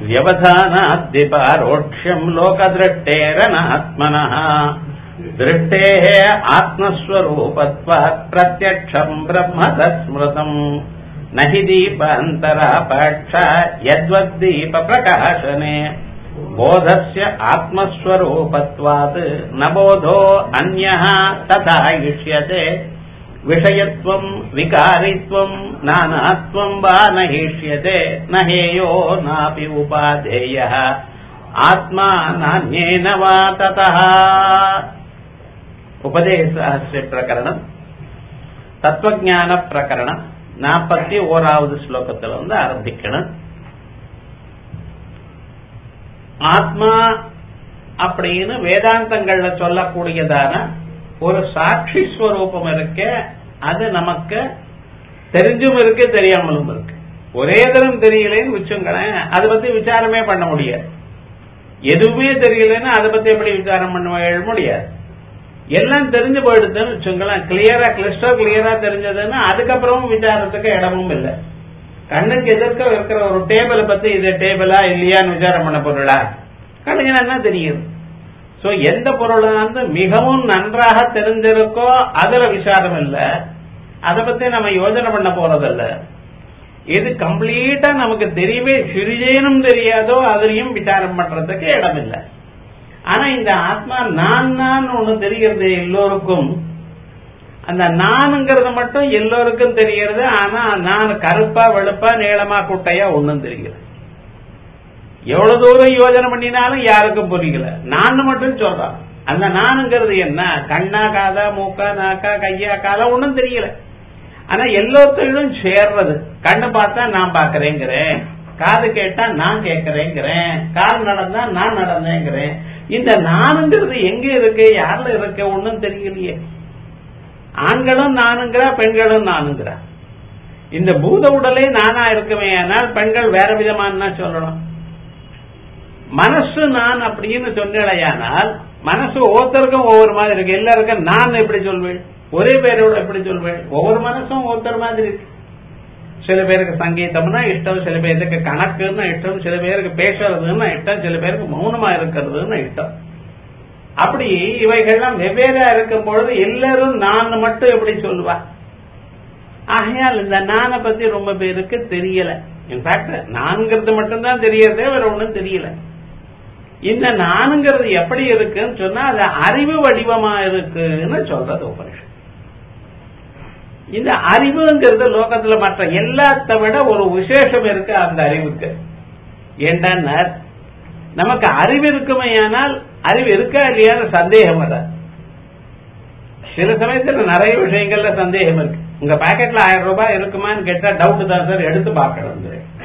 व्यवधानाद्दिपारोक्ष्यम् लोकदृष्टेरनात्मनः दृष्टेः आत्मस्वरूपत्वात् प्रत्यक्षम् ब्रह्म तत्स्मृतम् न हि दीपान्तरापेक्ष यद्वद्दीपप्रकाशने बोधस्य आत्मस्वरूपत्वात् न बोधो अन्यः तथा इष्यते विषयत्वम् विकारित्वम् नानात्वम् वा न हेष्यते न हेयो नापि उपाधेयः आत्मा नान्येन वा ततः உபதேச பிரகரணம் தத்துவஞான பிரகரணம் நாற்பத்தி ஓராவது ஸ்லோகத்தில் வந்து ஆரம்பிக்கணும் ஆத்மா அப்படின்னு வேதாந்தங்கள்ல சொல்லக்கூடியதான ஒரு சாட்சி ஸ்வரூபம் இருக்க அது நமக்கு தெரிஞ்சும் இருக்கு தெரியாமலும் இருக்கு ஒரே தரம் தெரியலன்னு வச்சுங்களேன் அதை பத்தி விசாரமே பண்ண முடியாது எதுவுமே தெரியலன்னா அதை பத்தி எப்படி விசாரம் பண்ண முடியாது எல்லாம் தெரிஞ்சு போயிடுதுன்னு வச்சுங்களேன் கிளியரா கிளிஸ்டர் கிளியரா தெரிஞ்சதுன்னா அதுக்கப்புறமும் விசாரத்துக்கு இடமும் இல்லை கண்ணுக்கு எதிர்க்க இருக்கிற ஒரு டேபிளை பத்தி இது டேபிளா இல்லையான்னு விசாரம் பண்ண பொருளா கண்ணுக்கு என்ன தெரியுது சோ எந்த பொருள் வந்து மிகவும் நன்றாக தெரிஞ்சிருக்கோ அதுல விசாரம் இல்ல அதை பத்தி நம்ம யோஜனை பண்ண போறதில்ல எது கம்ப்ளீட்டா நமக்கு தெரியவே சிறிதேனும் தெரியாதோ அதுலயும் விசாரம் பண்றதுக்கு இடம் இல்லை ஆனா இந்த ஆத்மா நான் நான் ஒண்ணு தெரிகிறது எல்லோருக்கும் அந்த நானுங்கிறது மட்டும் எல்லோருக்கும் தெரிகிறது ஆனா நான் கருப்பா வெளுப்பா நீளமா குட்டையா ஒன்னும் தெரிகிறது எவ்வளவு தூரம் யோஜனை பண்ணினாலும் யாருக்கும் புரியல நான் மட்டும் சொல்றான் அந்த நானுங்கிறது என்ன கண்ணா காதா மூக்கா நாக்கா கையா காலா ஒன்னும் தெரியல ஆனா எல்லோத்தையும் சேர்றது கண்ணு பார்த்தா நான் பாக்குறேங்கிறேன் காது கேட்டா நான் கேட்கறேங்கிறேன் கால் நடந்தா நான் நடந்தேங்கிறேன் இந்த நானுங்கிறது எங்க இருக்கு யாருல இருக்கு ஒன்னும் தெரியலையே ஆண்களும் நானுங்கிறா பெண்களும் நானுங்கிறா இந்த பூத உடலே நானா இருக்குமே ஆனால் பெண்கள் வேற விதமான சொல்லணும் மனசு நான் அப்படின்னு சொன்னேடையானால் மனசு ஒவ்வொருத்தருக்கும் ஒவ்வொரு மாதிரி இருக்கு எல்லாருக்கும் நான் எப்படி சொல்வேன் ஒரே பேரோட எப்படி சொல்வேன் ஒவ்வொரு மனசும் ஒவ்வொருத்தர் மாதிரி இருக்கு சில பேருக்கு சங்கீதம்னா இஷ்டம் சில பேருக்கு கணக்குன்னு இஷ்டம் சில பேருக்கு பேசுறதுன்னு இஷ்டம் சில பேருக்கு மௌனமா இருக்கிறதுன்னு இஷ்டம் அப்படி இவைகள்லாம் வெவ்வேறா இருக்கும் பொழுது எல்லாரும் நான் மட்டும் எப்படி சொல்லுவா ஆகையால் இந்த நானை பத்தி ரொம்ப பேருக்கு தெரியல இன்ஃபேக்ட் நான்கிறது மட்டும்தான் தெரியறதே வேற ஒண்ணும் தெரியல இந்த நானுங்கிறது எப்படி இருக்குன்னு சொன்னா அது அறிவு வடிவமா இருக்குன்னு சொல்றது உபனிஷம் இந்த அறிவுங்கிறது லோகத்துல மற்ற எல்லாத்த விட ஒரு விசேஷம் இருக்கு அந்த அறிவுக்கு ஏண்டா நமக்கு அறிவு இருக்குமே ஆனால் அறிவு இருக்கா இல்லையான்னு சந்தேகம் வர சில சமயத்துல நிறைய விஷயங்கள்ல சந்தேகம் இருக்கு உங்க பாக்கெட்ல ஆயிரம் ரூபாய் இருக்குமான்னு கேட்டா டவுட் தான் சார் எடுத்து பார்க்கணும்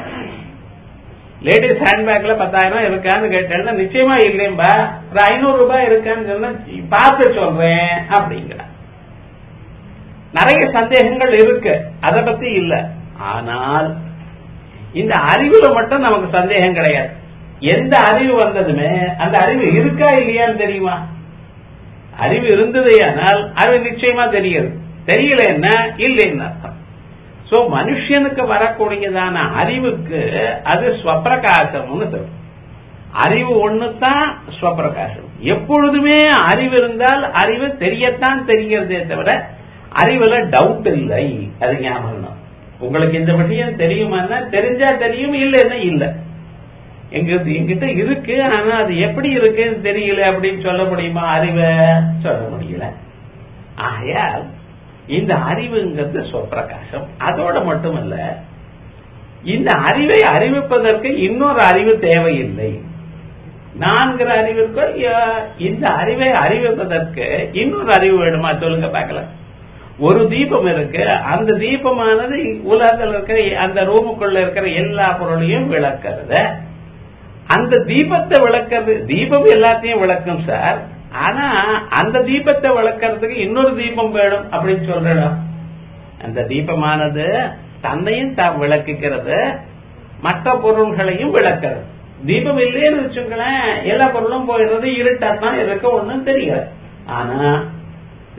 லேடிஸ் ஹேண்ட்பேக்ல பத்தாயிரம் இருக்கான்னு கேட்டேன்னா நிச்சயமா இல்லையம்பா ஒரு ஐநூறு ரூபாய் இருக்கான்னு சொன்னா பார்த்து சொல்றேன் அப்படிங்கிற நிறைய சந்தேகங்கள் இருக்கு அதை பத்தி இல்ல ஆனால் இந்த அறிவுல மட்டும் நமக்கு சந்தேகம் கிடையாது எந்த அறிவு வந்ததுமே அந்த அறிவு இருக்கா இல்லையான்னு தெரியுமா அறிவு இருந்ததே ஆனால் அறிவு நிச்சயமா தெரியுது தெரியல என்ன இல்லைன்னு அர்த்தம் சோ மனுஷனுக்கு வரக்கூடியதான அறிவுக்கு அது ஸ்வப்பிரகாசம்னு சொல்லும் அறிவு ஒண்ணுதான் ஸ்வப்பிரகாசம் எப்பொழுதுமே அறிவு இருந்தால் அறிவு தெரியத்தான் தெரிகிறதே தவிர அறிவுல டவுட் இல்லை அது ஞாபகம் உங்களுக்கு இந்த விஷயம் தெரியுமான்னா தெரிஞ்சா தெரியும் இல்லைன்னா இல்ல எங்க எங்கிட்ட இருக்கு ஆனா அது எப்படி இருக்குன்னு தெரியல அப்படின்னு சொல்ல முடியுமா அறிவை சொல்ல முடியல ஆகையால் இந்த அறிவுங்கிறது சொப்பிரகாசம் அதோட மட்டுமல்ல இந்த அறிவை அறிவிப்பதற்கு இன்னொரு அறிவு தேவையில்லை நான்கிற அறிவிற்கு இந்த அறிவை அறிவிப்பதற்கு இன்னொரு அறிவு வேணுமா சொல்லுங்க பார்க்கலாம் ஒரு தீபம் இருக்கு அந்த தீபமானது உலகத்தில் இருக்கிற அந்த ரூமுக்குள்ள இருக்கிற எல்லா பொருளையும் விளக்கிறது அந்த தீபத்தை விளக்கிறது தீபம் எல்லாத்தையும் விளக்கும் சார் ஆனா அந்த தீபத்தை விளக்கிறதுக்கு இன்னொரு தீபம் வேணும் அப்படின்னு சொல்றா அந்த தீபமானது தன்னையும் தான் விளக்குகிறது மற்ற பொருள்களையும் விளக்கிறது தீபம் இல்லைன்னு வச்சுங்களேன் எல்லா பொருளும் போயிடுறது இருட்டா தான் இருக்க ஒண்ணும் தெரியல ஆனா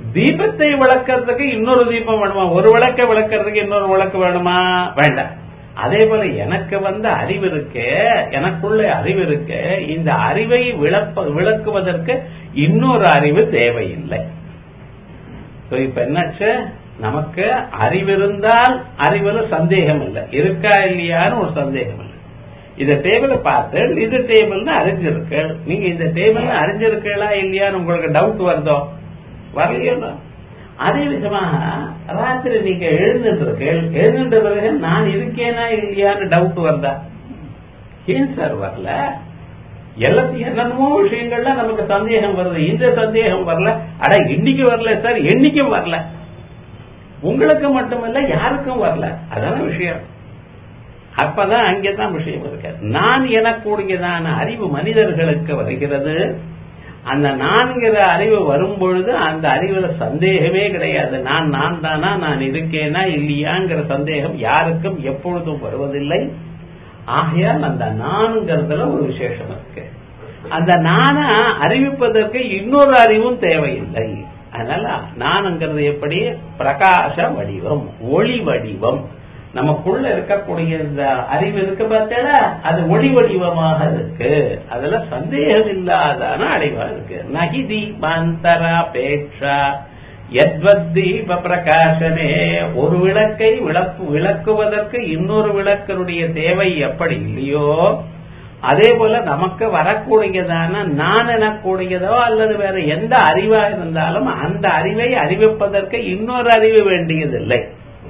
தீபத்தை விளக்கிறதுக்கு இன்னொரு தீபம் வேணுமா ஒரு விளக்க விளக்கிறதுக்கு இன்னொரு விளக்கு வேணுமா வேண்டாம் அதே போல எனக்கு வந்த அறிவு இருக்கு எனக்குள்ள அறிவு இருக்கு இந்த அறிவை விளப்ப விளக்குவதற்கு இன்னொரு அறிவு தேவையில்லை So, இப்ப என்னாச்சு நமக்கு அறிவு இருந்தால் அறிவுல சந்தேகம் இல்லை இருக்கா இல்லையான்னு ஒரு சந்தேகம் இல்லை இந்த டேபிள பார்த்து இது டேபிள்னு அறிஞ்சிருக்கு நீங்க இந்த டேபிள்னு அறிஞ்சிருக்கீங்களா இல்லையான்னு உங்களுக்கு டவுட் வருதோ வரலையோ அதே விதமாக ராத்திரி நீங்க எழுந்துருக்கீள் எழுந்துட்ட பிறகு நான் இருக்கேனா இல்லையான்னு டவுட் வருதா ஏன் சார் வரல எல்லாத்தையும் என்னென்னமோ விஷயங்கள்ல நமக்கு சந்தேகம் வருது இந்த சந்தேகம் வரல அட இன்னைக்கு வரல சார் என்னைக்கும் வரல உங்களுக்கு மட்டுமல்ல யாருக்கும் வரல அதான விஷயம் அப்பதான் அங்கேதான் விஷயம் இருக்கு நான் எனக்கூடியதான அறிவு மனிதர்களுக்கு வருகிறது அந்த நான்கிற அறிவு வரும் பொழுது அந்த அறிவுல சந்தேகமே கிடையாது நான் நான் தானா நான் இருக்கேனா இல்லையாங்கிற சந்தேகம் யாருக்கும் எப்பொழுதும் வருவதில்லை ஆகையால் அந்த நானுங்கிறதுல ஒரு விசேஷம் இருக்கு அந்த நான அறிவிப்பதற்கு இன்னொரு அறிவும் தேவையில்லை அதனால நானுங்கிறது எப்படி பிரகாச வடிவம் ஒளி வடிவம் நமக்குள்ள இருக்கக்கூடிய இந்த அறிவு இருக்கு பார்த்தா அது ஒளி வடிவமாக இருக்கு அதுல சந்தேகம் இல்லாதான அறிவா இருக்கு நகி தீபாந்தராபேட்சா எத்வத் தீப பிரகாசனே ஒரு விளக்கை விளக்கு விளக்குவதற்கு இன்னொரு விளக்கனுடைய தேவை எப்படி இல்லையோ அதே போல நமக்கு வரக்கூடியதான நான் எனக்கூடியதோ அல்லது வேற எந்த அறிவா இருந்தாலும் அந்த அறிவை அறிவிப்பதற்கு இன்னொரு அறிவு வேண்டியதில்லை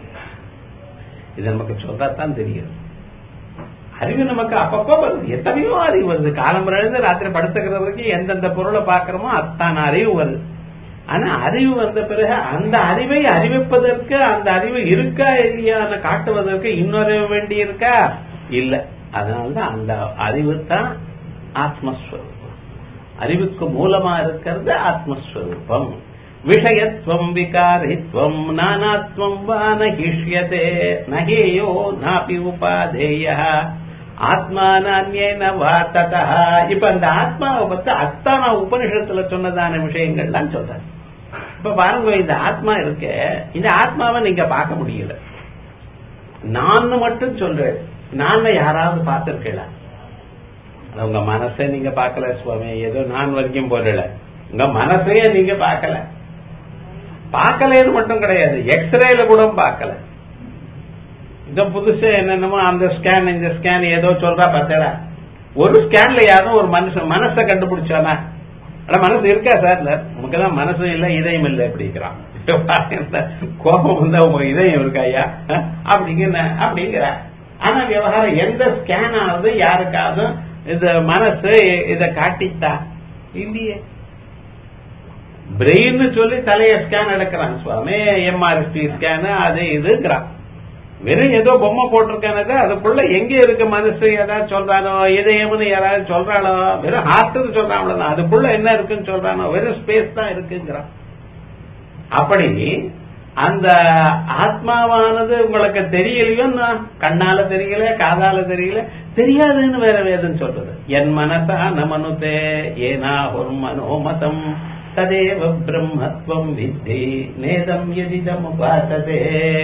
இது நமக்கு சொல்லத்தான் தெரியும் அறிவு நமக்கு அப்பப்போ வருது எத்தனையோ அறிவு வருது காலம்பரம் இருந்து ராத்திரி படுத்துக்கிற வரைக்கும் எந்தெந்த பொருளை பார்க்கிறோமோ அத்தான அறிவு வருது ஆனா அறிவு வந்த பிறகு அந்த அறிவை அறிவிப்பதற்கு அந்த அறிவு இருக்கா இல்லையான்னு காட்டுவதற்கு இன்னொரு வேண்டி இருக்கா இல்ல அதனால்தான் அந்த அறிவு தான் ஆத்மஸ்வரூபம் அறிவுக்கு மூலமா இருக்கிறது ஆத்மஸ்வரூபம் விஷயத்துவம் விகாரித்வம் நானாத்வம் வா நகிஷ்யதே நகேயோ நாபி உபாதேய ஆத்மா நானியன வா ததா இப்ப அந்த ஆத்மாவை பத்தி அத்தான உபனிஷத்துல சொன்னதான விஷயங்கள்லாம் சொல்றாரு இப்ப பாருங்க இந்த ஆத்மா இருக்க இந்த ஆத்மாவை நீங்க பார்க்க முடியல நான் மட்டும் சொல்றேன் நான் யாராவது பார்த்திருக்கல உங்க மனசை நீங்க பார்க்கல சுவாமி ஏதோ நான் வரைக்கும் போறல உங்க மனசையே நீங்க பார்க்கல பார்க்கலன்னு மட்டும் கிடையாது எக்ஸ்ரேல கூட பார்க்கல இந்த புதுசு என்னென்னமோ அந்த ஸ்கேன் இந்த ஸ்கேன் ஏதோ சொல்றா பார்த்தா ஒரு ஸ்கேன்ல யாரும் ஒரு மனுஷன் மனசை கண்டுபிடிச்சானா ஆனா மனசு இருக்கா சார் நமக்குதான் மனசு இல்ல இதயம் இல்ல அப்படிங்கிறான் கோபம் வந்தா உங்க இதயம் இருக்கா ஐயா அப்படிங்கிற அப்படிங்கிற ஆனா விவகாரம் எந்த ஸ்கேன் ஆகுது யாருக்காவது இந்த மனசு இத காட்டித்தா இல்லையே பிரெயின் சொல்லி தலைய ஸ்கேன் எடுக்கிறான் சுவாமி எம்ஆர்எஸ்டி ஸ்கேன் அது இதுங்கிறான் வெறும் ஏதோ பொம்மை போட்டிருக்கானது அதுக்குள்ள எங்க இருக்கு மனசு ஏதாவது சொல்றானோ இதயம்னு யாராவது சொல்றானோ வெறும் ஹார்ட்னு சொல்றான் அதுக்குள்ள என்ன இருக்குன்னு சொல்றானோ வெறும் ஸ்பேஸ் தான் இருக்குங்கிறான் அப்படி அந்த ஆத்மாவானது உங்களுக்கு தெரியலையோ கண்ணால தெரியல காதால தெரியல தெரியாதுன்னு வேற வேதம் சொல்றது என் மனசா நமனுதே ஏனா ஒரு மனோமதம் ததேவ பிரம்மத்வம் வித்தி நேதம் எதிதம் உபாசதே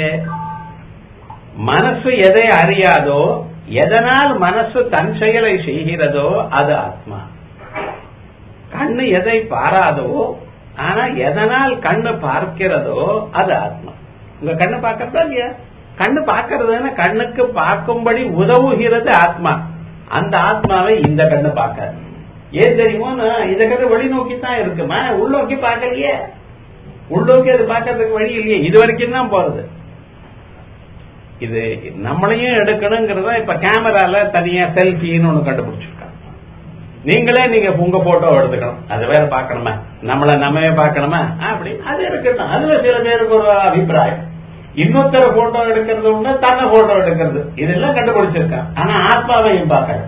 மனசு எதை அறியாதோ எதனால் மனசு தன் செயலை செய்கிறதோ அது ஆத்மா கண்ணு எதை பாராதோ ஆனா எதனால் கண்ணு பார்க்கிறதோ அது ஆத்மா உங்க கண்ணு பார்க்கறதா இல்லையா கண்ணு பார்க்கறதுன்னா கண்ணுக்கு பார்க்கும்படி உதவுகிறது ஆத்மா அந்த ஆத்மாவை இந்த கண்ணு பார்க்காது ஏன் தெரியுமோ இந்த கண்ணு வெளிநோக்கி தான் இருக்குமா உள்நோக்கி பார்க்கலையே உள்நோக்கி அது பார்க்கறதுக்கு வழி இல்லையே இது வரைக்கும் தான் போறது இது நம்மளையும் எடுக்கணுங்கிறத இப்ப கேமரால தனியா செல்ஃபின்னு ஒண்ணு கண்டுபிடிச்சிருக்காங்க நீங்களே நீங்க உங்க போட்டோ எடுத்துக்கணும் அது வேற பாக்கணுமா நம்மள நம்மவே பாக்கணுமா அப்படி அது எடுக்கணும் அதுல சில பேருக்கு ஒரு அபிப்பிராயம் இன்னொருத்தர போட்டோ எடுக்கிறது ஒண்ணு தன்னை போட்டோ எடுக்கிறது இதெல்லாம் கண்டுபிடிச்சிருக்கான் ஆனா ஆத்மாவையும் பார்க்கல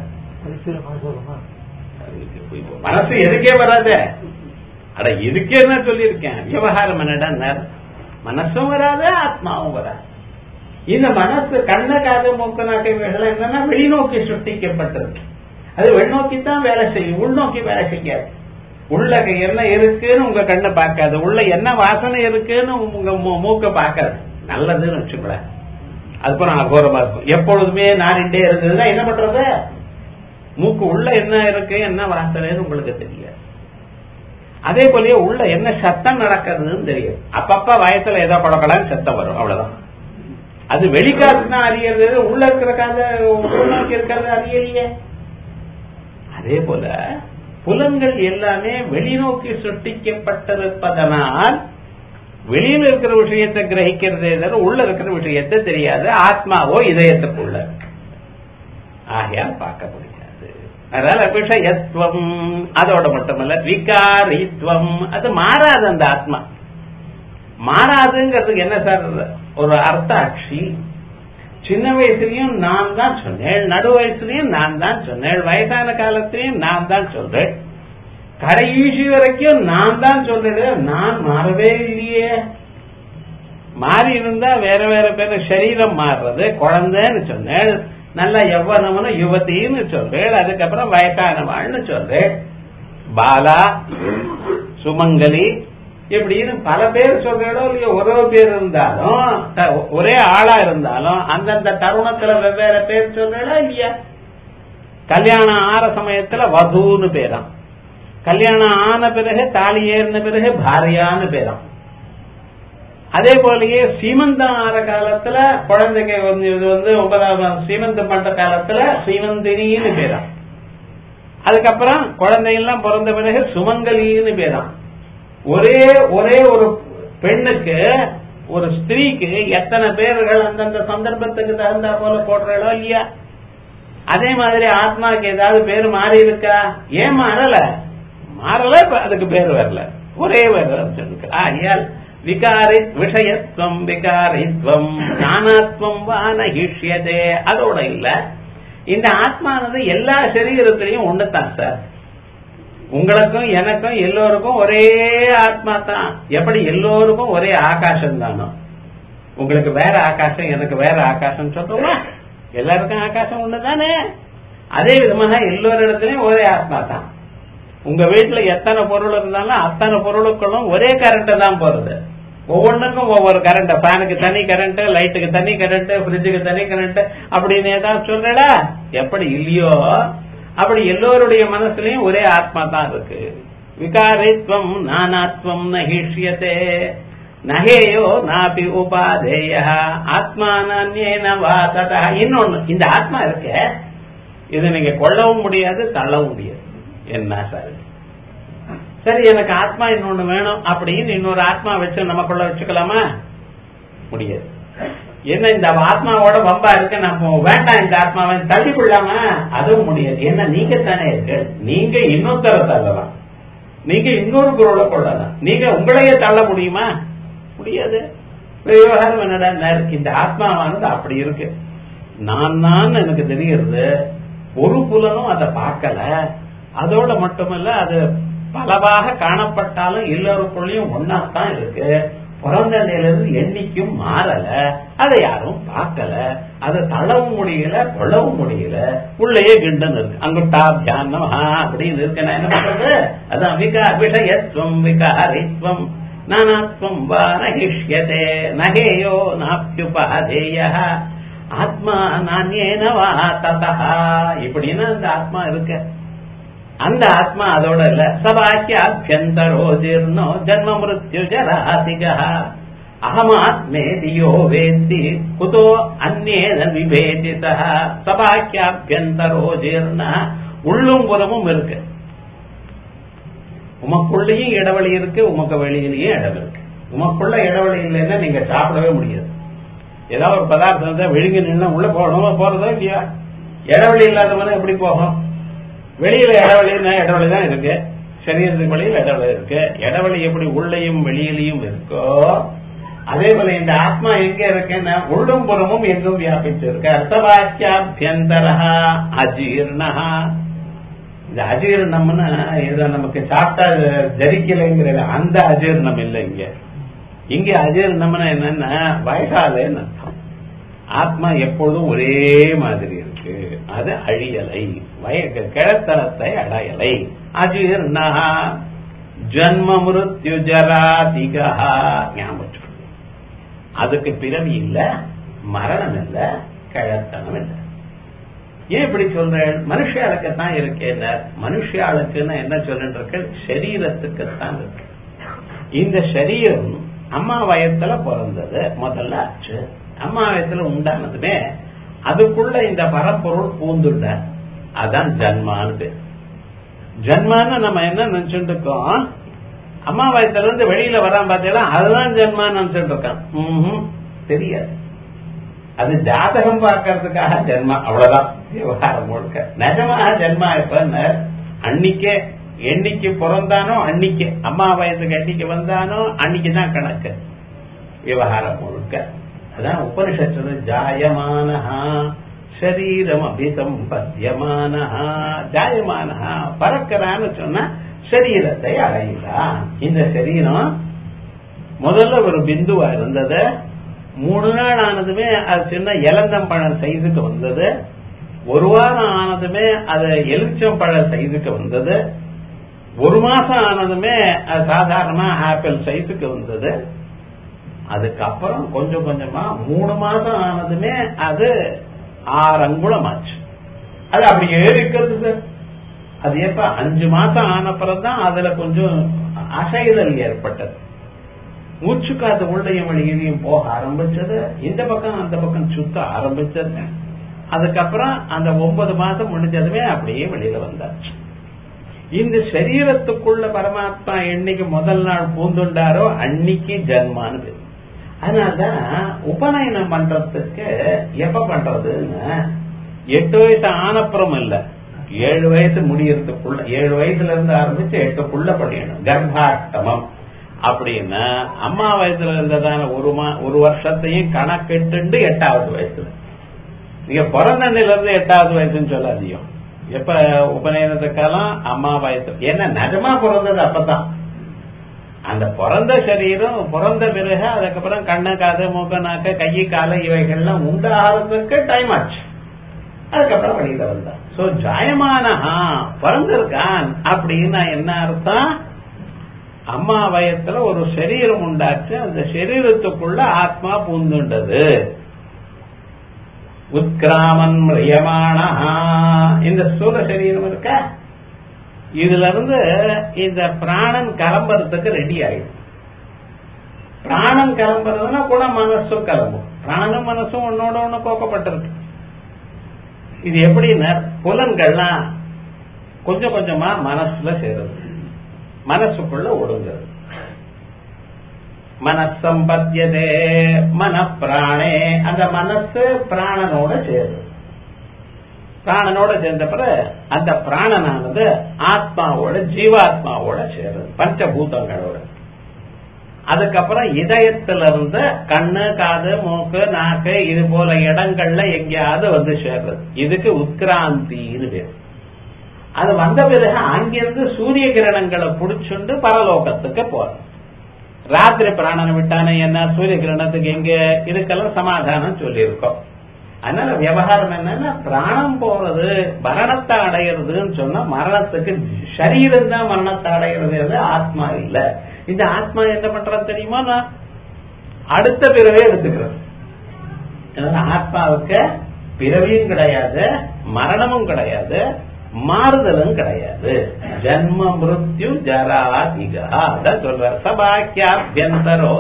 மனசு எதுக்கே வராத அட இதுக்கே என்ன சொல்லியிருக்கேன் விவகாரம் என்னடா மனசும் வராது ஆத்மாவும் வராது இந்த மனசு கண்ண காது மூக்கு நாக்கை இவைகள் என்னன்னா வெளிநோக்கி சுட்டிக்கப்பட்டிருக்கு அது வெளிநோக்கி தான் வேலை செய்யும் உள்நோக்கி வேலை செய்யாது உள்ள என்ன இருக்குன்னு உங்க கண்ணை பார்க்காது உள்ள என்ன வாசனை இருக்குன்னு உங்க மூக்க பார்க்காது நல்லதுன்னு வச்சுக்கல அதுக்கப்புறம் அகோரமா இருக்கும் எப்பொழுதுமே நாரிண்டே இருந்ததுன்னா என்ன பண்றது மூக்கு உள்ள என்ன இருக்கு என்ன வாசனைன்னு உங்களுக்கு தெரியாது அதே போலயே உள்ள என்ன சத்தம் நடக்கிறதுன்னு தெரியும் அப்பப்ப வயசுல ஏதோ படப்படான்னு சத்தம் வரும் அவ்வளவுதான் அது வெளிக்காத்து தான் அறியறது உள்ள இருக்கிற காத உள்நோக்கி இருக்கிறது அறியலையே அதே போல புலன்கள் எல்லாமே வெளிநோக்கி சுட்டிக்கப்பட்டிருப்பதனால் வெளியில இருக்கிற விஷயத்தை கிரகிக்கிறதே தவிர உள்ள இருக்கிற விஷயத்தை தெரியாது ஆத்மாவோ இதயத்துக்குள்ள இருக்கு ஆகையால் பார்க்க முடியாது அதனால விஷயத்துவம் அதோட மட்டுமல்ல விகாரித்துவம் அது மாறாது அந்த ஆத்மா மாறாதுங்கிறதுக்கு என்ன சார் ஒரு அர்த்தாட்சி சின்ன வயசுலயும் நான் தான் சொன்னேன் நடு வயசுலயும் நான் தான் சொன்னேன் வயசான காலத்திலயும் நான் தான் சொல்றேன் கடைசி வரைக்கும் நான் தான் சொல்றேன் நான் மாறவே இல்லையே மாறி இருந்தா வேற வேற பேர் சரீரம் மாறுறது குழந்தைன்னு சொன்னேன் நல்ல எவ்வளவுன்னு யுவத்தின்னு சொல்றேன் அதுக்கப்புறம் வயசானவாள்னு சொல்றேன் பாலா சுமங்கலி இப்படின்னு பல பேர் சொல்றோ இல்லையோ ஒரே பேர் இருந்தாலும் ஒரே ஆளா இருந்தாலும் அந்தந்த தருணத்துல வெவ்வேறு பேர் சொல்றா இல்லையா கல்யாணம் ஆற சமயத்துல வதூன்னு பேராம் கல்யாணம் ஆன பிறகு தாலி ஏறின பிறகு பாரியான்னு பேராம் அதே போலயே சீமந்தம் ஆற காலத்துல குழந்தைக்கு வந்து இது வந்து ஒன்பதாம் சீமந்தம் பண்ற காலத்துல சீமந்தினின்னு பேராம் அதுக்கப்புறம் குழந்தையெல்லாம் பிறந்த பிறகு சுமங்கலின்னு பேராம் ஒரே ஒரே ஒரு பெண்ணுக்கு ஒரு ஸ்திரீக்கு எத்தனை பேர்கள் அந்தந்த சந்தர்ப்பத்துக்கு தகுந்தா போல போடுறோ இல்லையா அதே மாதிரி ஆத்மாக்கு ஏதாவது பேர் மாறி இருக்கா ஏன் மாறல மாறல அதுக்கு பேர் வரல ஒரே பேர் ஆகியால் விகாரி விஷயத்துவம் விகாரித்வம் ஞானாத்வம் வானகிஷ்யதே அதோட இல்ல இந்த ஆத்மானது எல்லா சரீரத்திலையும் ஒண்ணுதான் சார் உங்களுக்கும் எனக்கும் எல்லோருக்கும் ஒரே ஆத்மா தான் எப்படி எல்லோருக்கும் ஒரே ஆகாசம் தானோ உங்களுக்கு வேற ஆகாசம் எனக்கு வேற ஆகாசம் சொல்றோமா எல்லாருக்கும் ஆகாசம் ஒண்ணுதானே அதே விதமாக எல்லோரிடத்துலயும் ஒரே ஆத்மா தான் உங்க வீட்டுல எத்தனை பொருள் இருந்தாலும் அத்தனை பொருளுக்களும் ஒரே கரண்ட் தான் போறது ஒவ்வொன்றுக்கும் ஒவ்வொரு கரண்ட் ஃபேனுக்கு தனி கரண்ட் லைட்டுக்கு தனி கரண்ட் ஃப்ரிட்ஜுக்கு தனி கரண்ட் அப்படின்னு ஏதாவது சொல்றடா எப்படி இல்லையோ அப்படி எல்லோருடைய மனசுலயும் ஒரே ஆத்மா தான் இருக்கு விகாரித்வம் நானாத்வம் நகிஷ்யத்தே நகேயோ நாபி உபாதேய ஆத்மானேன வா ததா இன்னொன்னு இந்த ஆத்மா இருக்க இதை நீங்க கொள்ளவும் முடியாது தள்ளவும் முடியாது என்ன சார் சரி எனக்கு ஆத்மா இன்னொன்னு வேணும் அப்படின்னு இன்னொரு ஆத்மா வச்சு நமக்குள்ள வச்சுக்கலாமா முடியாது என்ன இந்த ஆத்மாவோட வம்பா இருக்கு நம்ம வேண்டாம் இந்த ஆத்மாவை தள்ளி கொள்ளாம அதுவும் முடியாது என்ன நீங்க தானே இருக்கு நீங்க இன்னொருத்தர தள்ளலாம் நீங்க இன்னொரு பொருளை கொள்ளலாம் நீங்க உங்களையே தள்ள முடியுமா முடியாது விவகாரம் என்னடா இந்த ஆத்மாவானது அப்படி இருக்கு நான் தான் எனக்கு தெரிகிறது ஒரு புலனும் அதை பார்க்கல அதோட மட்டுமல்ல அது பலவாக காணப்பட்டாலும் எல்லோருக்குள்ளயும் ஒன்னாத்தான் இருக்கு பிறந்த நிலையிலிருந்து எண்ணிக்கும் மாறல அதை யாரும் பார்க்கல அதை தள்ளவும் முடியல கொள்ளவும் முடியல உள்ளேயே கிண்டன் இருக்கு அங்குட்டா தியானம் அப்படின்னு இருக்கு நான் என்ன பண்றது அதான் விகா விஷயத்துவம் விகாரித்வம் நானாத்வம் வா நகிஷ்யதே நகேயோ நாப்யுபாதேய ஆத்மா நானேன வா ததா இப்படின்னு அந்த ஆத்மா இருக்கு அந்த ஆத்மா அதோட இல்ல சபாக்கியாபியந்தரோ ஜீர்ணோ ஜன்ம மிருத்யு ஜராதிக அகமாத்மேதியோ வேத்தி குதோ அந்நேன விபேதித சபாக்கியாபியந்தரோ ஜீர்ண உள்ளும் புறமும் இருக்கு உமக்குள்ளேயும் இடைவெளி இருக்கு உமக்கு வெளியிலையும் இடம் இருக்கு உமக்குள்ள இடைவெளி இல்லைன்னா நீங்க சாப்பிடவே முடியாது ஏதாவது ஒரு பதார்த்தம் தான் விழுங்கி நின்று உள்ள போகணும் போறதோ இல்லையா இடைவெளி இல்லாதவன எப்படி போகும் வெளியில இடைவெளின்னா இடைவெளி தான் இருக்கு சரீரத்துக்கு வெளியில் இடைவெளி இருக்கு இடைவெளி எப்படி உள்ளையும் வெளியிலையும் இருக்கோ அதே போல இந்த ஆத்மா எங்க இருக்குன்னா உள்ளும் புறமும் எங்கும் வியாபித்து இருக்கு அர்த்தவாக்கியாபியந்தரா அஜீர்ணா இந்த அஜீர்ணம்னு இதை நமக்கு சாப்பிட்டா ஜரிக்கலைங்கிற அந்த அஜீர்ணம் இல்லை இங்க இங்க அஜீர்ணம்னா என்னன்னா வயசாலேன்னு அர்த்தம் ஆத்மா எப்பொழுதும் ஒரே மாதிரி இருக்கு அது அழியலை வய கிழத்தனத்தை அடையலை அஜீர்ணா ஜன்ம மிருத்யு ஜராதிகா ஞாபகம் அதுக்கு பிறவி இல்ல மரணம் இல்ல கிழத்தனம் இல்ல ஏன் இப்படி சொல்றேன் மனுஷாளுக்கு தான் இருக்கேன் மனுஷாளுக்குன்னு என்ன சொல்லிட்டு இருக்க சரீரத்துக்கு தான் இருக்கு இந்த சரீரம் அம்மா வயத்துல பிறந்தது முதல்ல ஆச்சு அம்மா வயத்துல உண்டானதுமே அதுக்குள்ள இந்த பரப்பொருள் பூந்துட்ட அதான் ஜன்மான்னு பேர் ஜன்மான்னு நம்ம என்ன நினைச்சுட்டு இருக்கோம் அம்மா வயசுல இருந்து வெளியில வரான் பாத்தீங்களா அதுதான் ஜென்மான்னு நினைச்சிட்டு இருக்கான் ம்ஹும். தெரியாது அது ஜாதகம் பார்க்கறதுக்காக ஜென்மா அவ்வளவுதான் விவகாரம் முழுக்க நிஜமாக ஜென்மா எப்ப அன்னைக்கே என்னைக்கு பிறந்தானோ அன்னைக்கு அம்மா வயசுக்கு என்னைக்கு வந்தானோ அன்னைக்கு தான் கணக்கு விவகாரம் முழுக்க அதான் உபனிஷத்து ஜாயமானஹா சரீரம் அபிசம்பத்தியமானஹா ஜாயமானஹா பறக்கிறான்னு சொன்னா சரீரத்தை அடைகிறான் இந்த சரீரம் முதல்ல ஒரு பிந்துவா இருந்தது மூணு நாள் ஆனதுமே அது சின்ன இளந்தம்பழம் சைஸுக்கு வந்தது ஒரு வாரம் ஆனதுமே அது எலுச்சம்பழ சைஸுக்கு வந்தது ஒரு மாசம் ஆனதுமே அது சாதாரணமா ஆப்பிள் சைஸுக்கு வந்தது அதுக்கப்புறம் கொஞ்சம் கொஞ்சமா மூணு மாசம் ஆனதுமே அது ஆறு அங்குலம் ஆச்சு அது அப்படியே இருக்கிறது சார் அது எப்ப அஞ்சு மாசம் ஆனப்புறம் தான் அதுல கொஞ்சம் அசைதல் ஏற்பட்டது மூச்சு காத்து உள்ளையும் வெளியிலையும் போக ஆரம்பிச்சது இந்த பக்கம் அந்த பக்கம் சுத்த ஆரம்பிச்சது அதுக்கப்புறம் அந்த ஒன்பது மாசம் முடிஞ்சதுமே அப்படியே வெளியில வந்தாச்சு இந்த சரீரத்துக்குள்ள பரமாத்மா என்னைக்கு முதல் நாள் பூந்துண்டாரோ அன்னைக்கு ஜன்மானது அதனால்தான் உபநயனம் பண்றதுக்கு எப்ப பண்றதுன்னு எட்டு வயசு ஆனப்புறம் இல்ல ஏழு வயசு முடியறதுக்குள்ள ஏழு வயசுல இருந்து ஆரம்பிச்சு எட்டுக்குள்ள பண்ணிடணும் கர்ப்பாஷ்டமம் அப்படின்னா அம்மா வயசுல இருந்ததான ஒரு மா ஒரு வருஷத்தையும் கணக்கிட்டு எட்டாவது வயசுல நீங்க பிறந்தண்ணில இருந்து எட்டாவது வயசுன்னு சொல்லாதீங்க எப்ப உபநயனத்துக்கெல்லாம் அம்மா வயசு என்ன நிஜமா பிறந்தது அப்பதான் அந்த பிறந்த சரீரம் பிறந்த பிறகு அதுக்கப்புறம் கண்ணு காது மூக்க நாக்க கையை கால இவைகள்லாம் உண்டாகிறதுக்கு டைம் ஆச்சு அதுக்கப்புறம் வெளியில வந்தான் சோ ஜாயமானஹா பிறந்திருக்கான் அப்படின்னா என்ன அர்த்தம் அம்மா வயத்துல ஒரு சரீரம் உண்டாச்சு அந்த சரீரத்துக்குள்ள ஆத்மா பூந்துண்டது உத்கிராமன் மிரியமானஹா இந்த ஸ்தூல சரீரம் இருக்க இதுல இருந்து இந்த பிராணன் கிளம்புறதுக்கு ரெடி ஆயிடும் பிராணன் கிளம்புறதுன்னா கூட மனசும் கிளம்பும் பிராணனும் மனசும் ஒன்னோட ஒண்ணு கோக்கப்பட்டிருக்கு இது எப்படின்னா புலன்கள்லாம் கொஞ்சம் கொஞ்சமா மனசுல சேருது மனசுக்குள்ள ஒடுங்குறது மனசம்பத்தியதே மன பிராணே அந்த மனசு பிராணனோட சேருது பிராணனோட சேர்ந்த பிறகு அந்த பிராணனானது ஆத்மாவோட ஜீவாத்மாவோட சேருது பஞ்சபூதங்களோட அதுக்கப்புறம் இதயத்துல இருந்து கண்ணு காது மூக்கு நாக்கு இது போல இடங்கள்ல எங்கேயாவது வந்து சேர்றது இதுக்கு உத்கிராந்தின்னு பேர் அது வந்த பிறகு அங்கிருந்து சூரிய கிரணங்களை புடிச்சுண்டு பரலோகத்துக்கு போறது ராத்திரி பிராணனை விட்டானே என்ன சூரிய கிரணத்துக்கு எங்க இதுக்கெல்லாம் சமாதானம் சொல்லியிருக்கோம் அதனால விவகாரம் என்னன்னா பிராணம் போறது மரணத்தை அடையிறதுன்னு சொன்னா மரணத்துக்கு சரீரம் தான் மரணத்தை அடையிறது ஆத்மா இல்ல இந்த ஆத்மா என்ன பண்றது தெரியுமா நான் அடுத்த பிறவே எடுத்துக்கிறது அதனால ஆத்மாவுக்கு பிறவியும் கிடையாது மரணமும் கிடையாது மாறுதலும் கிடையாது ஜன்ம மிருத்யு ஜராதிகா அதான் சொல்ற சபாக்கியாபியந்தரோ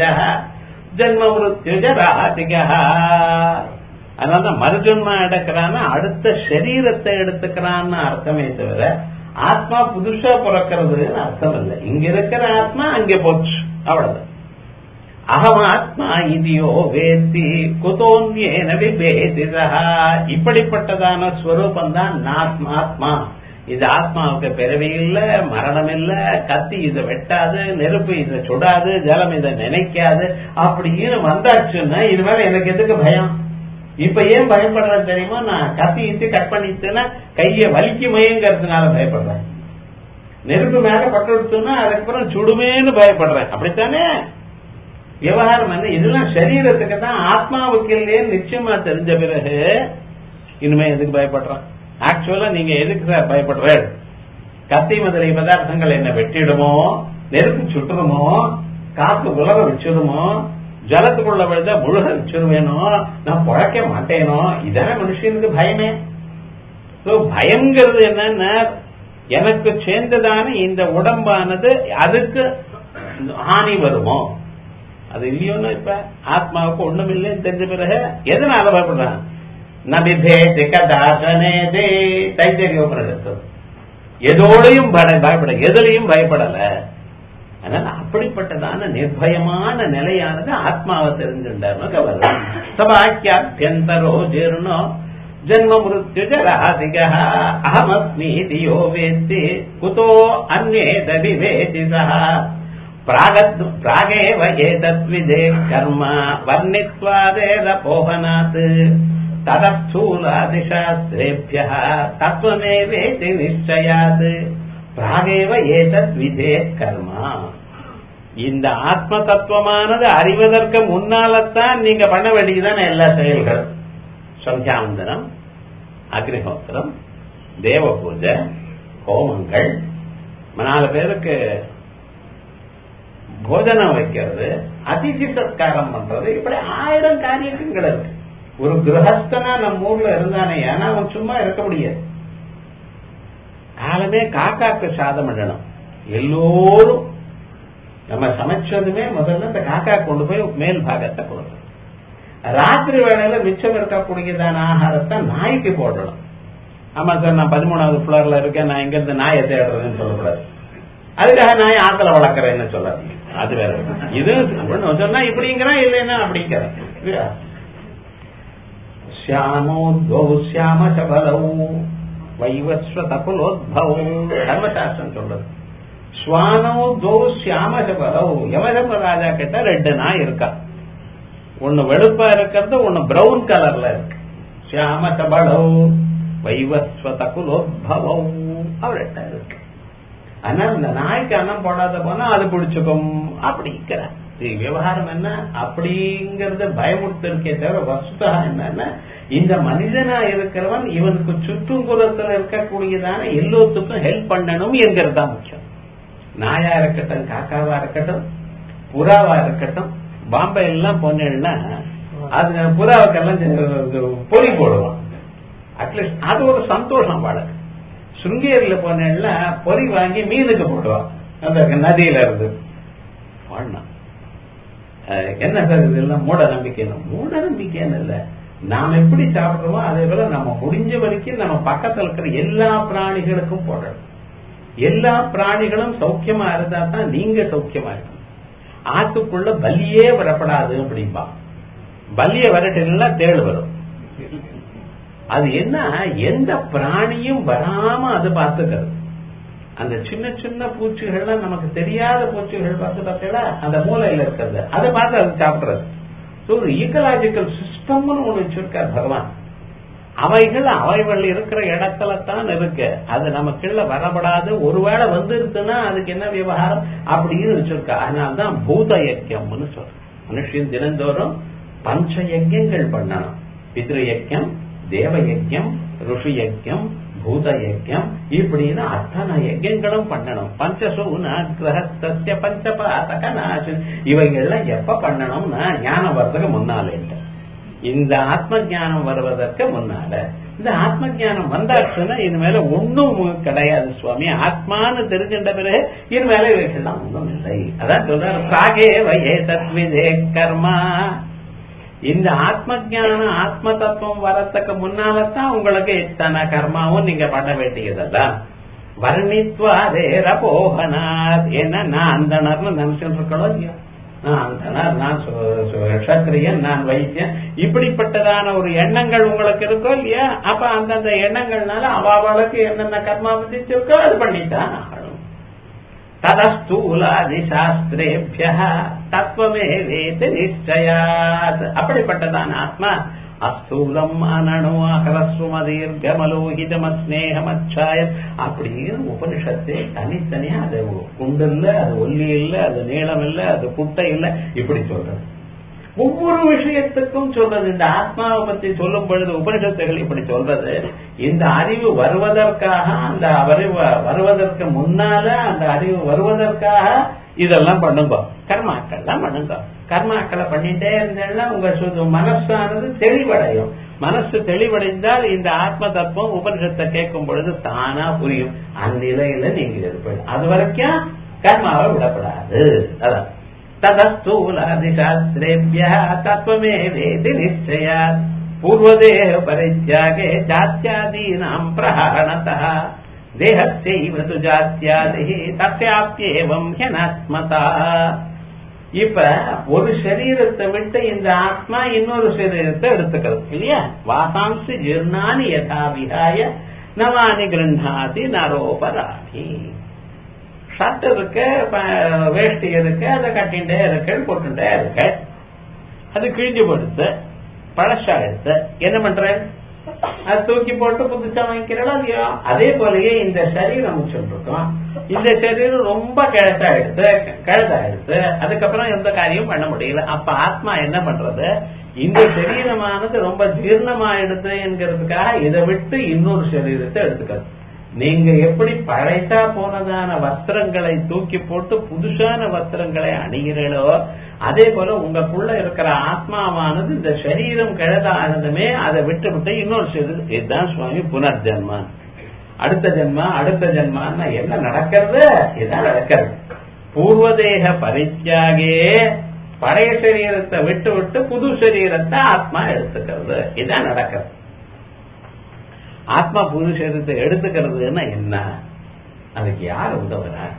ஜன்ம மிருத்யு ஜராதிகா அதனாலதான் மறுஜன்மா எடுக்கிறான்னு அடுத்த சரீரத்தை எடுத்துக்கிறான்னு அர்த்தமே தவிர ஆத்மா புதுசா பிறக்கிறதுன்னு அர்த்தம் இல்லை இங்க இருக்கிற ஆத்மா அங்கே போச்சு அவ்வளவுதான் அகம் ஆத்மா இதியோ வேத்தி குதோன்யேன விபேதிதா இப்படிப்பட்டதான ஸ்வரூபம் தான் ஆத்மா இது ஆத்மாவுக்கு பிறவி இல்ல மரணம் இல்ல கத்தி இதை வெட்டாது நெருப்பு இதை சுடாது ஜலம் இதை நினைக்காது அப்படின்னு வந்தாச்சுன்னா இது மேல எனக்கு எதுக்கு பயம் இப்ப ஏன் பயப்படுறது தெரியுமா நான் கத்தி இத்தி கட் பண்ணிட்டுன்னா கைய வலிக்குமேங்கிறதுனால பயப்படுறேன் நெருப்பு மேல பட்டுடுத்துன்னா அதுக்கப்புறம் சுடுமேன்னு பயப்படுறேன் அப்படித்தானே விவகாரம் என்ன இதெல்லாம் சரீரத்துக்கு தான் ஆத்மாவுக்கு இல்லையே நிச்சயமா தெரிஞ்ச பிறகு இனிமே எதுக்கு பயப்படுறான் ஆக்சுவலா நீங்க எதுக்கு சார் பயப்படுற கத்தி முதலிய பதார்த்தங்கள் என்ன வெட்டிடுமோ நெருப்பு சுட்டுருமோ காத்து உலக வச்சிடுமோ ஜலத்துக்குள்ள விழுத முழுக வச்சிருவேனோ நான் பொழைக்க மாட்டேனோ இதான மனுஷனுக்கு பயமே So, பயம்ங்கிறது என்னன்னா எனக்கு சேர்ந்ததான இந்த உடம்பானது அதுக்கு ஹானி வருமோ அது இல்லையோன்னு இப்ப ஆத்மாவுக்கு ஒண்ணும் இல்லைன்னு தெரிஞ்ச பிறகு எதனால பயப்படுறான் நபிபேதி கதாசனேதே தைத்தரிய உபனிஷத்து எதோடையும் பய- பயப்பட எதுலையும் பயப்படல அதனால அப்படிப்பட்டதான நிர்பயமான நிலையானது ஆத்மாவை தெரிஞ்சுட்டார்னு கவலை சபாக்கியாபியந்தரோ ஜீர்ணோ ஜன்ம மிருத்யு ஜராதிக அகமஸ்மி யோ வேத்தி குதோ அந்நேதபி வேதி சஹ प्रागद् प्रागेव एतद्विदे कर्म वर्णित्वादेरपोहनात् तदस्थूलादिशास्त्रेभ्यः तत्त्वमेवेति निश्चयात् प्रागेव एतद्विदे कर्म இந்த ஆத்ம தத்துவமானது அறிவதற்கு முன்னால்தான் நீங்க பண்ண வேண்டியதுதான எல்லா செயல்களும் சந்தியாவந்தனம் அக்னிஹோத்திரம் தேவ பூஜை ஹோமங்கள் நாலு பேருக்கு போஜனம் வைக்கிறது அதிதி சத்காரம் பண்றது இப்படி ஆயிரம் காரியங்கள் இருக்கு ஒரு கிரகஸ்தனா நம்ம ஊர்ல இருந்தானே ஏன்னா அவன் சும்மா இருக்க முடியாது காலமே காக்காக்கு சாதம் இடணும் எல்லோரும் நம்ம சமைச்சதுமே முதல்ல இந்த காக்கா கொண்டு போய் மேல் பாகத்தை கொடுக்கணும் ராத்திரி வேளையில மிச்சம் இருக்கக்கூடியதான ஆகாரத்தை நாய்க்கு போடணும் ஆமா சார் நான் பதிமூணாவது ஃபிளோர்ல இருக்கேன் நான் எங்க இருந்து நாயை தேடுறதுன்னு சொல்லக்கூடாது அதுக்காக நாய் ஆத்துல வளர்க்கறேன்னு சொல்லாதீங்க அது வேற இது ஒண்ணு சொன்னா இப்படிங்கிறான் இல்லைன்னா அப்படிங்கிறான் இல்லையா? श्यामो द्वौ श्याम சபலௌ வைவஸ்வத குலோத்பவோ தர்மசாஸ்திரம் சொல்றது ஸ்வானோ தோ சியாம சபலௌ யமதர்மராஜா கிட்ட ரெண்டு நாய் இருக்கா ஒன்னு வெளுப்பா இருக்கிறது ஒன்னு பிரவுன் கலர்ல இருக்கு சியாம சபலௌ வைவஸ்வத குலோத்பவோ அவர்கிட்ட இருக்கு அதனால இந்த நாய்க்கு அன்னம் போடாத போனா அது பிடிச்சுக்கும் அப்படிங்கிற இது விவகாரம் என்ன அப்படிங்கறது பயமுறுத்து இருக்கே தவிர வசுதா என்னன்னா இந்த மனிதனா இருக்கிறவன் இவனுக்கு சுற்றுப்புறத்துல இருக்கக்கூடியதான எல்லோத்துக்கும் ஹெல்ப் பண்ணணும் என்கிறது தான் முக்கியம் நாயா இருக்கட்டும் காக்காவா இருக்கட்டும் புறாவா இருக்கட்டும் பாம்பே எல்லாம் போனேன்னா அது புறாவுக்கெல்லாம் இது பொறி போடுவான் அட்லீஸ்ட் அது ஒரு சந்தோஷம் வாழக்கு சுங்கேரியில போனேன்னா பொறி வாங்கி மீனுக்கு போடுவான் அந்த நதியில இருந்து வாழணும் அஹ் என்ன சார் இதெல்லாம் மூட நம்பிக்கை மூட நம்பிக்கைன்னு இல்ல நாம் எப்படி சாப்பிடுறோமோ அதே போல நம்ம முடிஞ்ச வரைக்கும் நம்ம பக்கத்துல இருக்கிற எல்லா பிராணிகளுக்கும் போடணும் எல்லா பிராணிகளும் சௌக்கியமா இருந்தா தான் நீங்க சௌக்கியமா இருக்கணும் ஆத்துக்குள்ள பலியே வரப்படாது அப்படிம்பா பலிய வரட்டுன்னா தேள் வரும் அது என்ன எந்த பிராணியும் வராம அது பார்த்துக்கிறது அந்த சின்ன சின்ன பூச்சிகள்லாம் நமக்கு தெரியாத பூச்சிகள் பார்த்து பார்த்தீங்களா அந்த மூலையில இருக்கிறது அதை பார்த்து அது சாப்பிடுறது So, ஒரு ஈக்கலாஜிக்கல் சிஸ்டம்னு ஒண்ணு வச்சிருக்கார் பகவான் அவைகள் அவைகள் இருக்கிற இடத்துல தான் இருக்கு அது நமக்குள்ள வரப்படாது ஒருவேளை வந்துருச்சுன்னா அதுக்கு என்ன விவகாரம் அப்படின்னு வச்சிருக்கா அதனால்தான் பூத யக்கியம்னு சொல்றோம் மனுஷன் தினந்தோறும் பஞ்ச யஜ்யங்கள் பண்ணணும் பித்ரு யஜ்யம் தேவ யஜ்யம் ருஷி யஜ்யம் பூத யஜ்யம் இப்படின்னு அத்தனை யஜ்யங்களும் பண்ணணும் பஞ்சசூன கிரகஸ்திய பஞ்சபாதக நாசன் இவைகள்லாம் எப்ப பண்ணணும்னா ஞானம் வர்றதுக்கு முன்னாலே இந்த ஆத்ம ஞானம் வருவதற்கு முன்னால இந்த ஆத்ம ஞானம் வந்தாச்சுன்னா இது மேல ஒண்ணும் கிடையாது சுவாமி ஆத்மான்னு தெரிஞ்சின்ற பிறகு இது மேல இவைகள்லாம் ஒண்ணும் இல்லை அதான் சொல்றாரு பிராகே வயே தத்விதே கர்மா இந்த ஆத்ம ஞானம் ஆத்ம தத்துவம் வரத்துக்கு முன்னாலதான் உங்களுக்கு இத்தனை கர்மாவும் நீங்க பண்ண வேண்டியதெல்லாம் வர்ணித்வாதேர போகனாத் என்ன நான் அந்தனர்னு நினைச்சுட்டு இருக்கணும் இல்லையா நான் அந்தனர் நான் சு- சு- க்ஷத்திரியன் நான் வைத்தியன் இப்படிப்பட்டதான ஒரு எண்ணங்கள் உங்களுக்கு இருக்கோ இல்லையா அப்ப அந்தந்த எண்ணங்கள்னால அவாவளுக்கு என்னென்ன கர்மா விதிச்சிருக்கோ அது பண்ணித்தான் ஆகணும் ததஸ்தூலாதிசாஸ்திரேபிய தத்துவமே வேத நிச்சயாத் அப்படிப்பட்டதான் ஆத்மா அஸ்தூலம் அனணு அகரஸ்வமதீர்கமலோகிதமஸ்நேகமச்சாயம் அப்படின்னு உபனிஷத்தை தனித்தனியா அது குண்டு இல்ல அது ஒல்லி இல்ல அது நீளம் இல்ல அது குட்டை இல்ல இப்படி சொல்றது ஒவ்வொரு விஷயத்துக்கும் சொல்றது இந்த ஆத்மாவை பத்தி சொல்லும் பொழுது உபனிஷத்துகள் இப்படி சொல்றது இந்த அறிவு வருவதற்காக அந்த அறிவு வருவதற்கு முன்னால அந்த அறிவு வருவதற்காக இதெல்லாம் பண்ணுங்க கர்மாக்கள்லாம் பண்ணுங்க கர்மாக்களை பண்ணிட்டே இருந்தேன்னா உங்க சுது மனசானது தெளிவடையும் மனசு தெளிவடைந்தால் இந்த ஆத்ம தத்துவம் உபனிஷத்தை கேட்கும் பொழுது தானா புரியும் அந்நிலையில நீங்க இருப்பீங்க அது வரைக்கும் கர்மாவை விடப்படாது அதான் ததஸ்தூலாதிசாஸ்திரேபிய தத்துவமே வேதி நிச்சயா பூர்வதேக பரித்யாகே ஜாத்தியாதீனாம் பிரஹரணத தேகத்தைவ து ஜாத்தியாதி தஸ்யாப்தியேவம் ஹியனாத்மதா இப்ப ஒரு சரீரத்தை விட்டு இந்த ஆத்மா இன்னொரு சரீரத்தை எடுத்துக்கிறது இல்லையா வாசாம்சி ஜீர்ணானி யதா விஹாய நவானி கிருண்ணாதி நரோபராதி ஷர்ட் இருக்கு வேஷ்டி இருக்கு அதை கட்டிண்டே இருக்கு போட்டுட்டே இருக்கு அது கிழிஞ்சு போடுத்து பழசா எடுத்து என்ன பண்ற அது தூக்கி போட்டு புதுசா வாங்கிக்கிறோம் இல்லையோ அதே போலயே இந்த சரீரம் சொல்லிருக்கோம் இந்த சரீரம் ரொம்ப கிழத்தா எடுத்து கிழத்தா எடுத்து அதுக்கப்புறம் எந்த காரியம் பண்ண முடியல அப்ப ஆத்மா என்ன பண்றது இந்த சரீரமானது ரொம்ப ஜீர்ணமாயிடுது என்கிறதுக்காக இதை விட்டு இன்னொரு சரீரத்தை எடுத்துக்கிறது நீங்க எப்படி பழைத்தா போனதான வஸ்திரங்களை தூக்கி போட்டு புதுசான வஸ்திரங்களை அணிகிறீர்களோ அதே போல உங்களுக்குள்ள இருக்கிற ஆத்மாவானது இந்த சரீரம் கிழதானதுமே அதை விட்டு விட்டு இன்னொரு சரீரம் இதுதான் சுவாமி புனர்ஜன்மா அடுத்த ஜென்மா அடுத்த ஜென்மான்னா என்ன நடக்கிறது இதுதான் நடக்கிறது பூர்வதேக பரித்தியாகே பழைய சரீரத்தை விட்டு விட்டு புது சரீரத்தை ஆத்மா எடுத்துக்கிறது இதுதான் நடக்கிறது ஆத்மா புது சரீரத்தை எடுத்துக்கிறதுன்னா என்ன அதுக்கு யார் உதவுறார்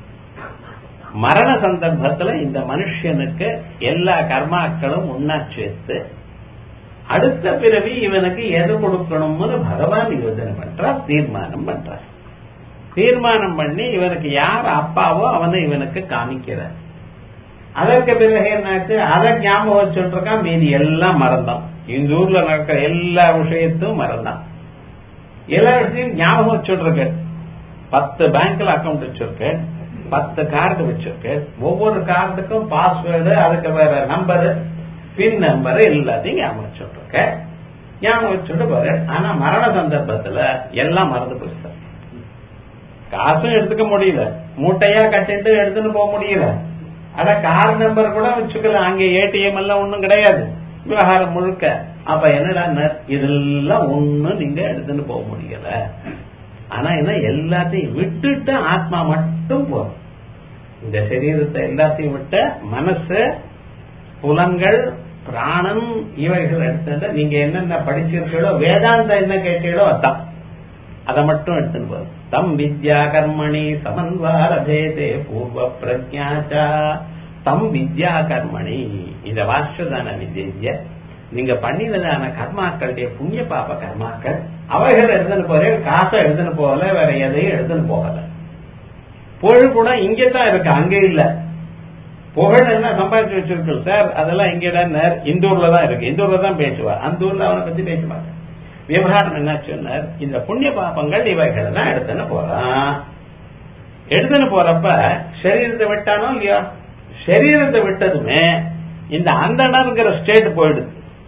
மரண சந்தர்ப்பத்துல இந்த மனுஷனுக்கு எல்லா கர்மாக்களும் உண்ணா சேர்த்து அடுத்த பிறவி இவனுக்கு எது கொடுக்கணும்னு பகவான் யோஜனை பண்றார் தீர்மானம் பண்றார் தீர்மானம் பண்ணி இவனுக்கு யார் அப்பாவோ அவனை இவனுக்கு காமிக்கிறார் அதற்கு பிறகு என்னாச்சு அதை ஞாபகம் வச்சுருக்கான் மீதி எல்லாம் மறந்தான் இந்த ஊர்ல நடக்கிற எல்லா விஷயத்தும் மறந்தான் எல்லா விஷயத்தையும் ஞாபகம் வச்சுட்டு பத்து பேங்க்ல அக்கௌண்ட் வச்சிருக்கேன் பத்து கார்டு வச்சிருக்கேன் ஒவ்வொரு கார்டுக்கும் பாஸ்வேர்டு அதுக்கு வேற நம்பரு பின் நம்பர் எல்லாத்தையும் ஞாபகம் வச்சுட்டு ஞாபகம் வச்சுட்டு போறேன் ஆனா மரண சந்தர்ப்பத்துல எல்லாம் மறந்து போச்சு காசும் எடுத்துக்க முடியல மூட்டையா கட்டிட்டு எடுத்துன்னு போக முடியல அட கார் நம்பர் கூட வச்சுக்கல அங்க ஏடிஎம் எல்லாம் ஒண்ணும் கிடையாது விவகாரம் முழுக்க அப்ப என்னடா இதெல்லாம் ஒண்ணும் நீங்க எடுத்துன்னு போக முடியல ஆனா என்ன எல்லாத்தையும் விட்டுட்டு ஆத்மா மட்டும் போறோம் இந்த சரீரத்தை எல்லாத்தையும் விட்ட மனசு புலங்கள் பிராணம் இவைகள் எடுத்து நீங்க என்னென்ன படிச்சிருக்கீங்களோ வேதாந்த என்ன கேட்டீங்களோ அதான் அதை மட்டும் எடுத்துன்னு போதும் தம் வித்யா கர்மணி சமன்வார பேதே பூர்வ பிரஜாச்சா தம் வித்யா கர்மணி இந்த வாஷ்டதான வித்ய நீங்க பண்ணினதான கர்மாக்களுடைய புண்ணிய பாப கர்மாக்கள் அவைகள் எடுத்துன்னு போற காசை எடுத்துன்னு போகல வேற எதையும் எடுத்துன்னு போகல புகழ் கூட இங்கதான் இருக்கு அங்கே இல்ல புகழ் என்ன சம்பாதிச்சு வச்சிருக்கு சார் அதெல்லாம் இங்கதான் இந்தூர்ல தான் இருக்கு இந்தூர்ல தான் பேசுவார் அந்த ஊர்ல அவனை பத்தி பேச மாட்டேன் விவகாரம் என்ன சொன்னார் இந்த புண்ணிய பாப்பங்கள் இவைகள் தான் எடுத்துன்னு போறான் எடுத்துன்னு போறப்ப சரீரத்தை விட்டானோ இல்லையா சரீரத்தை விட்டதுமே இந்த அந்தனங்கிற ஸ்டேட் போயிடுது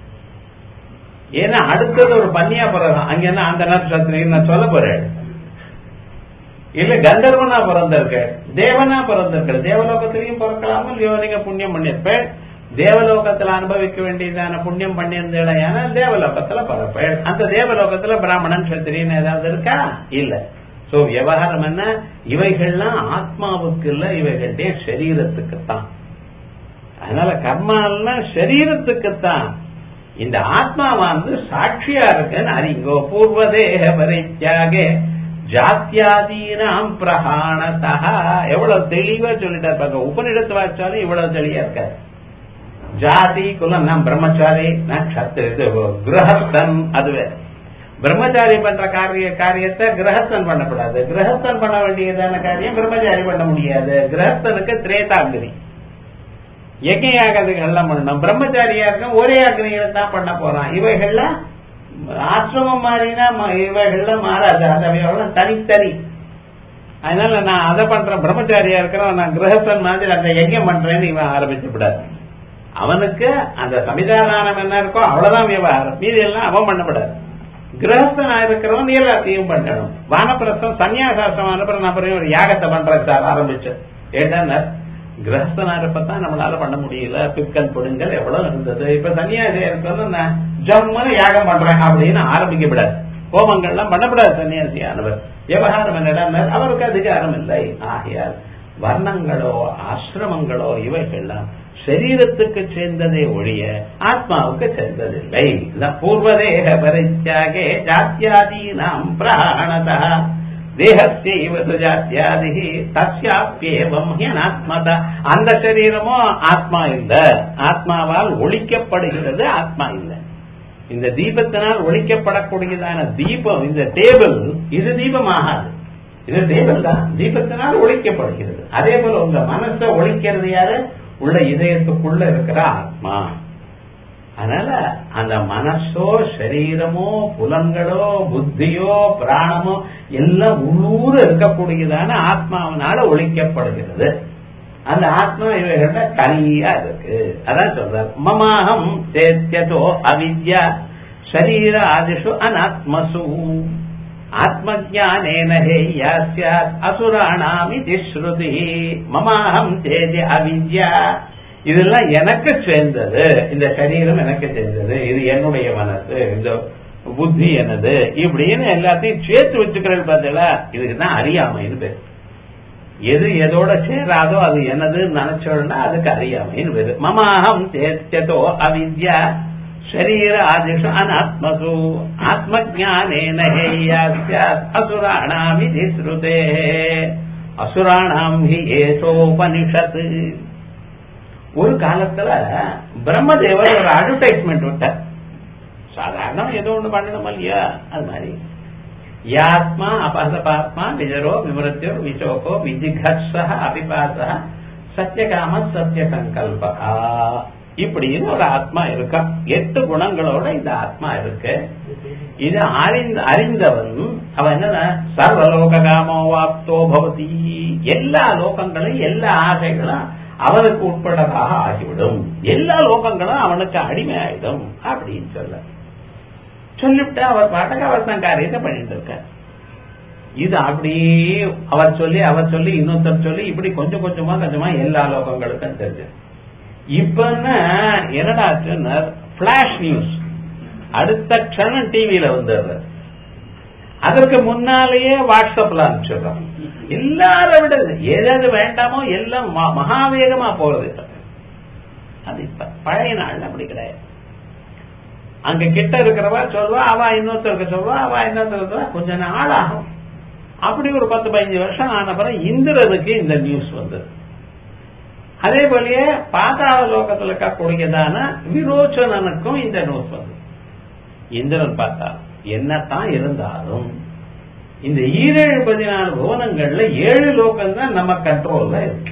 ஏன்னா அடுத்தது ஒரு பன்னியா பிறகு அங்க என்ன அந்த சத்திரின்னு நான் சொல்ல போறேன் இல்ல கந்தர்வனா பிறந்திருக்க தேவனா பிறந்திருக்க தேவலோகத்திலையும் பிறக்கலாமோ இல்லையோ நீங்க புண்ணியம் பண்ணிருப்பேன் தேவலோகத்துல அனுபவிக்க வேண்டியதான புண்ணியம் பண்ணியிருந்தேன் ஏன்னா தேவலோகத்துல பிறப்பேன் அந்த தேவலோகத்துல பிராமணன் சத்திரியன் ஏதாவது இருக்கா இல்ல சோ விவகாரம் என்ன இவைகள்லாம் ஆத்மாவுக்கு இல்ல இவைகளுடைய சரீரத்துக்குத்தான் அதனால கர்மாலாம் சரீரத்துக்குத்தான் இந்த ஆத்மாவானது சாட்சியா இருக்குன்னு அறிங்கோ பூர்வதேக பரித்தியாகே ஜாத்தியாதீனாம் பிரகாணதா எவ்வளவு தெளிவா சொல்லிட்டார் பாருங்க உபநிடத்து வாச்சாலும் இவ்வளவு தெளிவா இருக்காரு ஜாதி குலம் நான் பிரம்மச்சாரி நான் சத்து கிரகஸ்தன் அதுவே பிரம்மச்சாரி பண்ற காரிய காரியத்தை கிரகஸ்தன் பண்ணக்கூடாது கிரகஸ்தன் பண்ண வேண்டியதான காரியம் பிரம்மச்சாரி பண்ண முடியாது கிரகஸ்தனுக்கு திரேதாகிரி யஜ்யாகத்துக்கு எல்லாம் பண்ணணும் பிரம்மச்சாரியா இருக்க ஒரே அக்னிகளை தான் பண்ண போறான் இவைகள்லாம் ஆசிரமம் மாறினா இவைகள்லாம் மாறாது அந்த தனித்தனி அதனால நான் அதை பண்றேன் பிரம்மச்சாரியா இருக்கிறேன் நான் கிரகஸ்தன் மாதிரி அந்த யஜ்யம் பண்றேன்னு இவன் ஆரம்பிச்சு விடாது அவனுக்கு அந்த சமிதானம் என்ன இருக்கோ அவ்வளவுதான் விவகாரம் மீதி எல்லாம் அவன் பண்ணப்படாது கிரகஸ்தனா இருக்கிறவன் எல்லாத்தையும் பண்ணணும் வானப்பிரஸ்தம் சன்னியாசாஸ்திரம் அனுப்புற நபரையும் ஒரு யாகத்தை பண்ற சார் ஆரம்பிச்சு ஏன்னா கிரகஸ்தனா இருப்பதான் நம்மளால பண்ண முடியல பிற்கல் பொடுங்கல் எவ்வளவு இருந்தது இப்ப சன்னியாசி இருக்கணும் நான் ஜம்முன்னு யாகம் பண்றேன் அப்படின்னு ஆரம்பிக்கப்படாது ஹோமங்கள்லாம் பண்ணப்படாது சன்னியாசியானவர் விவகாரம் என்னடா அவருக்கு அதிகாரம் இல்லை ஆகையால் வர்ணங்களோ ஆசிரமங்களோ இவைகள்லாம் சரீரத்துக்கு சேர்ந்ததே ஒழிய ஆத்மாவுக்கு சேர்ந்ததில்லை பூர்வதேக பரித்தியாகே ஜாத்தியாதீனாம் பிராணதா தேகத்தேவது ஜாத்தியாதி தஸ்யாப்பியேவம் ஹியனாத்மத அந்த சரீரமோ ஆத்மா இல்ல ஆத்மாவால் ஒழிக்கப்படுகிறது ஆத்மா இல்ல இந்த தீபத்தினால் ஒழிக்கப்படக்கூடியதான தீபம் இந்த டேபிள் இது தீபம் ஆகாது இது டேபிள் தான் தீபத்தினால் ஒழிக்கப்படுகிறது அதே போல உங்க மனசை ஒழிக்கிறது யாரு உள்ள இதயத்துக்குள்ள இருக்கிற ஆத்மா அதனால அந்த மனசோ சரீரமோ புலன்களோ புத்தியோ பிராணமோ எல்லாம் உள்ளூர இருக்கக்கூடியதான ஆத்மாவினால ஒழிக்கப்படுகிறது அந்த ஆத்மா இவைகள்ல தனியா இருக்கு அதான் சொல்றார் மமாகம் சேத்தியதோ அவித்யா சரீர ஆதிஷு அனாத்மசு ஆத்மஜானேன ஹேயா சாத் அசுராணாமி ஸ்ருதி மமாகம் சேதி அவித்யா இதெல்லாம் எனக்கு சேர்ந்தது இந்த சரீரம் எனக்கு சேர்ந்தது இது என்னுடைய மனசு இந்த புத்தி எனது இப்படின்னு எல்லாத்தையும் சேர்த்து வச்சுக்கிறது பார்த்தீங்களா இதுக்கு தான் அறியாமைன்னு பேர் எது எதோட சேராதோ அது எனதுன்னு நினைச்சோம்னா அதுக்கு அறியாமைன்னு பேரு மமாகம் சேத்தியதோ அவித்யா शरीर आदिषु अनात्मसु आत्मज्ञानेन हेयास्यात् असुराणामिति श्रुतेः அசுராணாம் ஹி ஏசோபனிஷத் ஒரு காலத்துல பிரம்மதேவர் ஒரு அட்வர்டைஸ்மெண்ட் விட்டார் சாதாரண ஏதோ ஒண்ணு பண்ணணும் இல்லையா அது மாதிரி யாத்மா அபசபாத்மா விஜரோ விமரத்தியோ விசோகோ விஜிகத்ஸ அபிபாச சத்தியகாம சத்திய சங்கல்பா இப்படின்னு ஒரு ஆத்மா இருக்கா எட்டு குணங்களோட இந்த ஆத்மா இருக்கு இது அறிந்த அறிந்தவன் அவன் என்ன சர்வலோக காமோ வாப்தோ பவதி எல்லா லோகங்களும் எல்லா ஆசைகளும் அவனுக்கு உட்பட்டதாக ஆகிவிடும் எல்லா லோகங்களும் அவனுக்கு அடிமை ஆயிடும் அப்படின்னு சொல்ல சொல்லிவிட்டு அவர் பாட்டுக்கு அவர் தன் காரியத்தை பண்ணிட்டு இருக்க இது அப்படியே அவர் சொல்லி அவர் சொல்லி இன்னொருத்தர் சொல்லி இப்படி கொஞ்சம் கொஞ்சமா கொஞ்சமா எல்லா லோகங்களுக்கும் தெரிஞ்சு இப்ப என்னடா பிளாஷ் நியூஸ் அடுத்த க்ஷணம் டிவியில வந்துடுற அதற்கு முன்னாலேயே வாட்ஸ்அப்ல அனுப்பிச்சிடுறோம் எல்லாரும் விட ஏதாவது வேண்டாமோ எல்லாம் மகாவேகமா போறது அது இப்ப பழைய நாள் அப்படி கிடையாது அங்க கிட்ட இருக்கிறவா சொல்வா அவ இன்னொருத்தருக்கு சொல்வா அவ இன்னொருத்தருக்கு கொஞ்ச நாள் ஆகும் அப்படி ஒரு பத்து பதினஞ்சு வருஷம் ஆன பிறகு இந்திரனுக்கு இந்த நியூஸ் வந்தது அதே போலயே பாதாள லோகத்தில் இருக்கக்கூடியதான விரோச்சனனுக்கும் இந்த நியூஸ் வந்தது இந்திரன் பார்த்தா என்னத்தான் இருந்தாலும் இந்த ஈரேழு பதினாலு புவனங்கள்ல ஏழு லோகம் தான் நம்ம கண்ட்ரோல்ல இருக்கு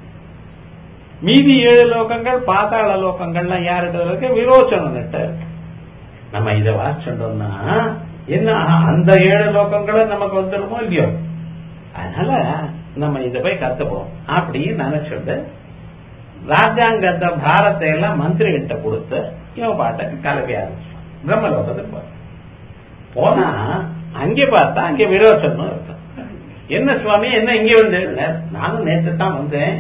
மீதி ஏழு லோகங்கள் பாதாள லோகங்கள்லாம் யார்கிட்ட இருக்கு விரோச்சனன்கிட்ட இருக்கு நம்ம இதை வாசிச்சோம்னா என்ன அந்த ஏழு லோகங்களும் நமக்கு வந்துருமோ இல்லையோ அதனால நம்ம இதை போய் கத்துப்போம் அப்படின்னு நினைச்சிட்டு ராஜாங்கத்தை பாரத்தை எல்லாம் மந்திரிகிட்ட கொடுத்து இவன் பாட்டுக்கு கலவி ஆரம்பிச்சு பிரம்மலோகத்துக்கு போற போனா அங்கே பார்த்தா அங்கே விரோச்சனம் இருக்கு என்ன சுவாமி என்ன இங்கே வந்து நானும் நேற்று தான் வந்தேன்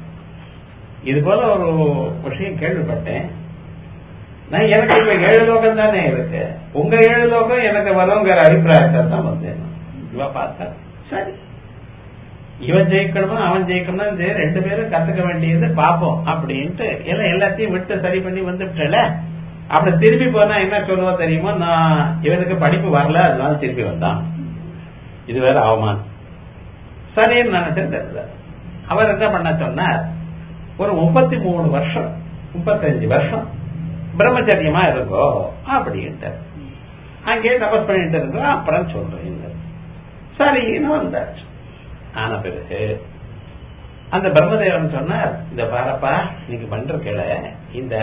இது போல ஒரு விஷயம் கேள்விப்பட்டேன் நான் எனக்கு இப்ப ஏழு லோகம் தானே இருக்கு உங்க ஏழு லோகம் எனக்கு வருங்கிற அபிப்பிராயத்தை தான் வந்தேன் இவ பார்த்தா சரி இவன் ஜெயிக்கணுமா அவன் ஜெயிக்கணுமா ரெண்டு பேரும் கத்துக்க வேண்டியது பாப்போம் அப்படின்ட்டு எல்லாம் எல்லாத்தையும் விட்டு சரி பண்ணி வந்துட்டல அப்படி திரும்பி போனா என்ன சொல்லுவா தெரியுமா நான் இவனுக்கு படிப்பு வரல அதனால திருப்பி வந்தான் இது வேற அவமானம் சரின்னு நினைச்சேன் தெரியல அவர் என்ன பண்ண சொன்னார் ஒரு முப்பத்தி மூணு வருஷம் முப்பத்தஞ்சு வருஷம் பிரம்மச்சரியமா இருக்கோ அப்படின்ட்டு அங்கே தபஸ் பண்ணிட்டு இருக்கோம் அப்புறம் சொல்றேன் சரின்னு வந்தாச்சு ஆன பிறகு அந்த பிரம்மதேவன் சொன்னார் இந்த பாரப்பா நீங்க பண்றீங்கள இந்த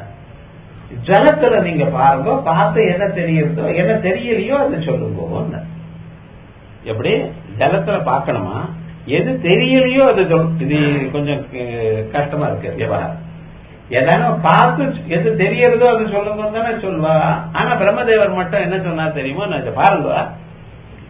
ஜலத்துல நீங்க பாருங்க பார்த்து என்ன தெரியுறதோ என்ன தெரியலையோ அதை சொல்லுங்க எப்படி ஜலத்துல பார்க்கணுமா எது தெரியலையோ அது இது கொஞ்சம் கஷ்டமா இருக்கு விவகாரம் ஏதானும் பார்த்து எது தெரியறதோ அது சொல்லுங்க தானே சொல்வா ஆனா பிரம்மதேவர் மட்டும் என்ன சொன்னா தெரியுமோ நான் பாருங்க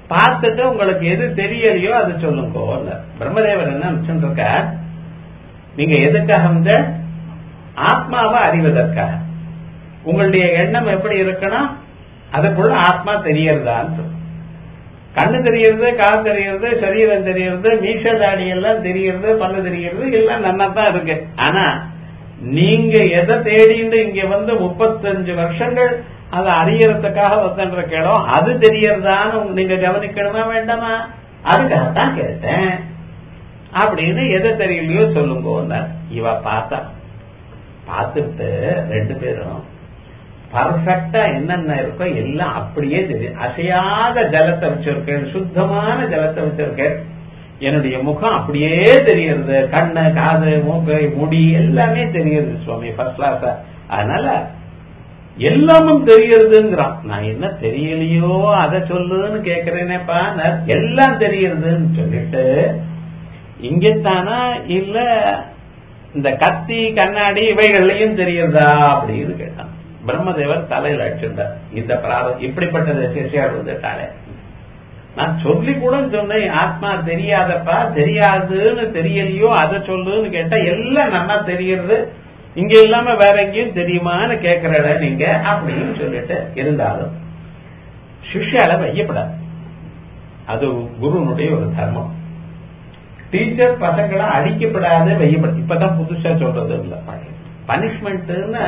பார்த்துட்டு உங்களுக்கு எது தெரியலையோ அது சொல்லுங்க பிரம்மதேவர் என்ன இருக்க நீங்க எதுக்காக வந்த ஆத்மாவை அறிவதற்காக உங்களுடைய எண்ணம் எப்படி இருக்கணும் அதுக்குள்ள ஆத்மா தெரியறதான்னு கண்ணு தெரியறது கால் தெரியறது சரீரம் தெரியறது மீச தாடி எல்லாம் தெரியறது பல்லு தெரியறது எல்லாம் நல்லா தான் இருக்கு ஆனா நீங்க எதை தேடிட்டு இங்க வந்து முப்பத்தஞ்சு வருஷங்கள் அதை அறியறதுக்காக வந்துன்ற கேடம் அது தெரியறதான்னு நீங்க கவனிக்கணுமா வேண்டாமா அதுக்காகத்தான் கேட்டேன் அப்படின்னு எதை தெரியலையோ சொல்லுங்க இவ பார்த்தா பார்த்துட்டு ரெண்டு பேரும் பர்ஃபெக்டா என்னென்ன இருக்கோ எல்லாம் அப்படியே தெரியும் அசையாத ஜலத்தை வச்சிருக்கேன் சுத்தமான ஜலத்தை வச்சிருக்கேன் என்னுடைய முகம் அப்படியே தெரியுது கண்ணு காது மூக்கு முடி எல்லாமே தெரியுது சுவாமி ஃபர்ஸ்ட் கிளாஸ் அதனால எல்லாமும் தெரியறதுங்கிறான் நான் என்ன தெரியலையோ அதை சொல்லுன்னு கேக்குறேனேப்பா எல்லாம் தெரியறதுன்னு சொல்லிட்டு இங்கத்தானா இல்ல இந்த கத்தி கண்ணாடி இவைகள்லயும் தெரியறதா அப்படின்னு கேட்டான் பிரம்மதேவர் தலையில அடிச்சிருந்தார் இந்த பிராரம் இப்படிப்பட்டது சிஷியார் வந்துட்டாலே நான் சொல்லி கூட சொன்னேன் ஆத்மா தெரியாதப்பா தெரியாதுன்னு தெரியலையோ அதை சொல்லுன்னு கேட்டா எல்லாம் நல்லா தெரியறது இங்க இல்லாம வேற எங்கேயும் தெரியுமான்னு கேக்குறட நீங்க அப்படின்னு சொல்லிட்டு இருந்தாலும் சிஷ்யால வையப்படாது அது குருனுடைய ஒரு தர்மம் டீச்சர் பசங்களை அடிக்கப்படாது வையப்படாது இப்பதான் புதுசா சொல்றது இல்ல பனிஷ்மெண்ட்னா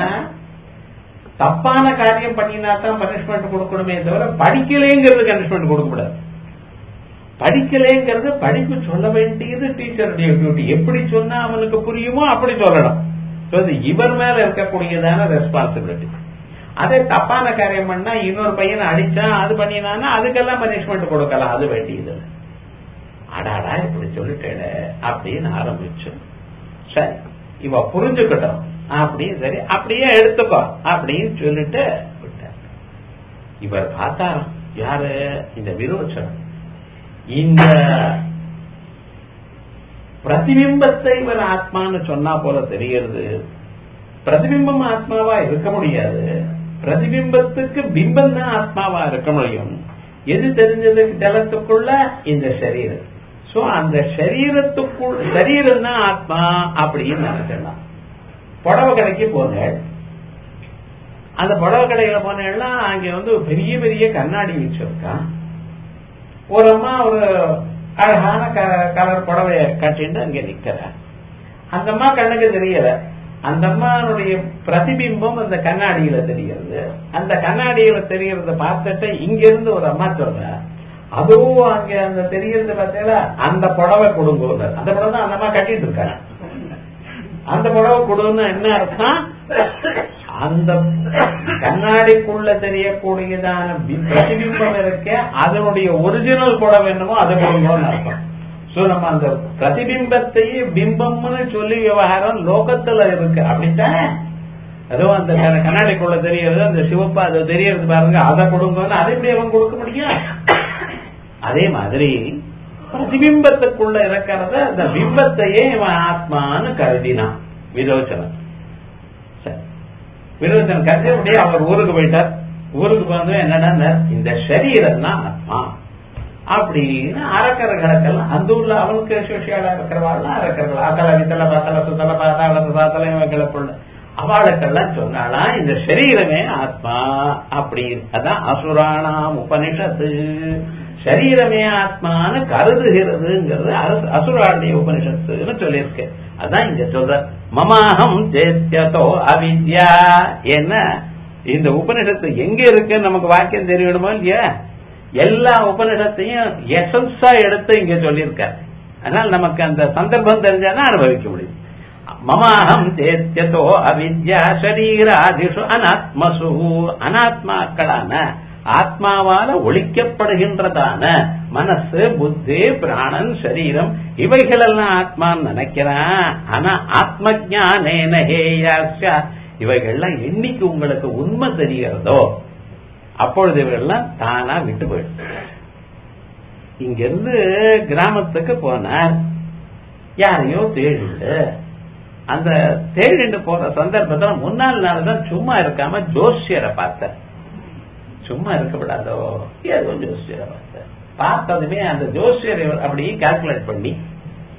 தப்பான காரியம் பண்ணினா தான் பனிஷ்மெண்ட் கொடுக்கணுமே தவிர படிக்கலேங்கிறது பனிஷ்மெண்ட் கொடுக்கக்கூடாது படிக்கலேங்கிறது படிப்பு சொல்ல வேண்டியது டீச்சருடைய டியூட்டி எப்படி சொன்னா அவனுக்கு புரியுமோ அப்படி சொல்லணும் இவர் மேல இருக்கக்கூடியதான ரெஸ்பான்சிபிலிட்டி அதே தப்பான காரியம் பண்ணா இன்னொரு பையனை அடிச்சா அது பண்ணினானா அதுக்கெல்லாம் பனிஷ்மெண்ட் கொடுக்கலாம் அது வேண்டியது அடாடா இப்படி சொல்லிட்டேன் அப்படின்னு ஆரம்பிச்சு சரி இவ புரிஞ்சுக்கிட்டோம் அப்படின்னு சரி அப்படியே எடுத்துக்கோ அப்படின்னு சொல்லிட்டு விட்டார் இவர் பார்த்தாராம் யாரு இந்த விரோச்சனம் இந்த பிரதிபிம்பத்தை இவர் ஆத்மான்னு சொன்னா போல தெரிகிறது பிரதிபிம்பம் ஆத்மாவா இருக்க முடியாது பிரதிபிம்பத்துக்கு பிம்பம் தான் ஆத்மாவா இருக்க முடியும் எது தெரிஞ்சது ஜலத்துக்குள்ள இந்த சரீரம் சோ அந்த சரீரத்துக்குள் சரீரம் தான் ஆத்மா அப்படின்னு நினைச்சிடலாம் புடவை கடைக்கு போனேன் அந்த புடவை கடையில போனேன்னா அங்க வந்து பெரிய பெரிய கண்ணாடி வச்சிருக்கான் ஒரு அம்மா ஒரு அழகான கலர் புடவைய கட்டிட்டு அங்க நிக்கிற அந்த அம்மா கண்ணுக்கு தெரியல அந்த அம்மானுடைய பிரதிபிம்பம் அந்த கண்ணாடியில தெரிகிறது அந்த கண்ணாடியில தெரியறத பார்த்துட்டு இங்க இருந்து ஒரு அம்மா சொல்ற அதுவும் அங்க அந்த தெரியறது பார்த்தீங்களா அந்த புடவை கொடுங்க அந்த புடவை தான் அந்த அம்மா கட்டிட்டு இருக்காங்க அந்த புடவை கொடுன்னு என்ன அர்த்தம் அந்த கண்ணாடிக்குள்ள தெரியக்கூடியதான பிரதிபிம்பம் இருக்க அதனுடைய ஒரிஜினல் புடவை என்னமோ அதை கொடுங்கன்னு அர்த்தம் சோ நம்ம அந்த பிரதிபிம்பத்தையே பிம்பம்னு சொல்லி விவகாரம் லோகத்துல இருக்கு அப்படித்தானே அதோ அந்த கண்ணாடிக்குள்ள தெரியறது அந்த சிவப்பா அது தெரியறது பாருங்க அதை கொடுங்கன்னு அதை எப்படி அவன் கொடுக்க முடியும் அதே மாதிரி பிரதிபிம்பத்துக்குள்ள இருக்கிறத அந்த பிம்பத்தையே இவன் ஆத்மான்னு கருதினான் விரோச்சனம் விரோச்சனம் கருதி அப்படியே அவர் ஊருக்கு போயிட்டார் ஊருக்கு போனது என்னடா இந்த சரீரம் தான் ஆத்மா அப்படின்னு அரக்கர்களுக்கெல்லாம் அந்த ஊர்ல அவனுக்கு சோசியாலா இருக்கிறவாள்லாம் அரக்கர்கள் அக்கல வித்தல பத்தல சுத்தல பாத்தாள பாத்தல இவங்களுக்குள்ள அவளுக்கெல்லாம் சொன்னாலாம் இந்த சரீரமே ஆத்மா அப்படின்னு அதான் அசுராணாம் உபனிஷத்து சரீரமே ஆத்மான்னு கருதுகிறதுங்கிறது அசுராடைய உபனிஷத்துன்னு சொல்லியிருக்கு அதான் இங்க சொல்ற மமாஹம் சேத்தியதோ அவித்யா என்ன இந்த உபனிஷத்து எங்க இருக்குன்னு நமக்கு வாக்கியம் தெரியணுமோ இல்லையா எல்லா உபனிஷத்தையும் எசன்ஸா எடுத்து இங்க சொல்லியிருக்காரு அதனால நமக்கு அந்த சந்தர்ப்பம் தெரிஞ்சாதான் அனுபவிக்க முடியும் மமாஹம் சேத்தியதோ அவித்யா சரீராதிஷு அனாத்மசு அனாத்மாக்களான ஆத்மாவால ஒழிக்கப்படுகின்றதான மனசு புத்தி பிராணன் சரீரம் இவைகளெல்லாம் ஆத்மான்னு நினைக்கிறான் ஆனா ஆத்ம ஜானேன ஹேயாஸ்யா இவைகள்லாம் என்னைக்கு உங்களுக்கு உண்மை தெரிகிறதோ அப்பொழுது இவைகள்லாம் தானா விட்டு போயிடும் இங்கிருந்து கிராமத்துக்கு போனார் யாரையோ தேடிண்டு அந்த தேடிண்டு போற சந்தர்ப்பத்தில் முன்னாள் நாள் தான் சும்மா இருக்காம ஜோசியரை பார்த்தார் சும்மா இருக்கப்படாதோ ஏதோ ஜோசியரை பார்த்தேன் பார்த்ததுமே அந்த ஜோசியரை அப்படி கால்குலேட் பண்ணி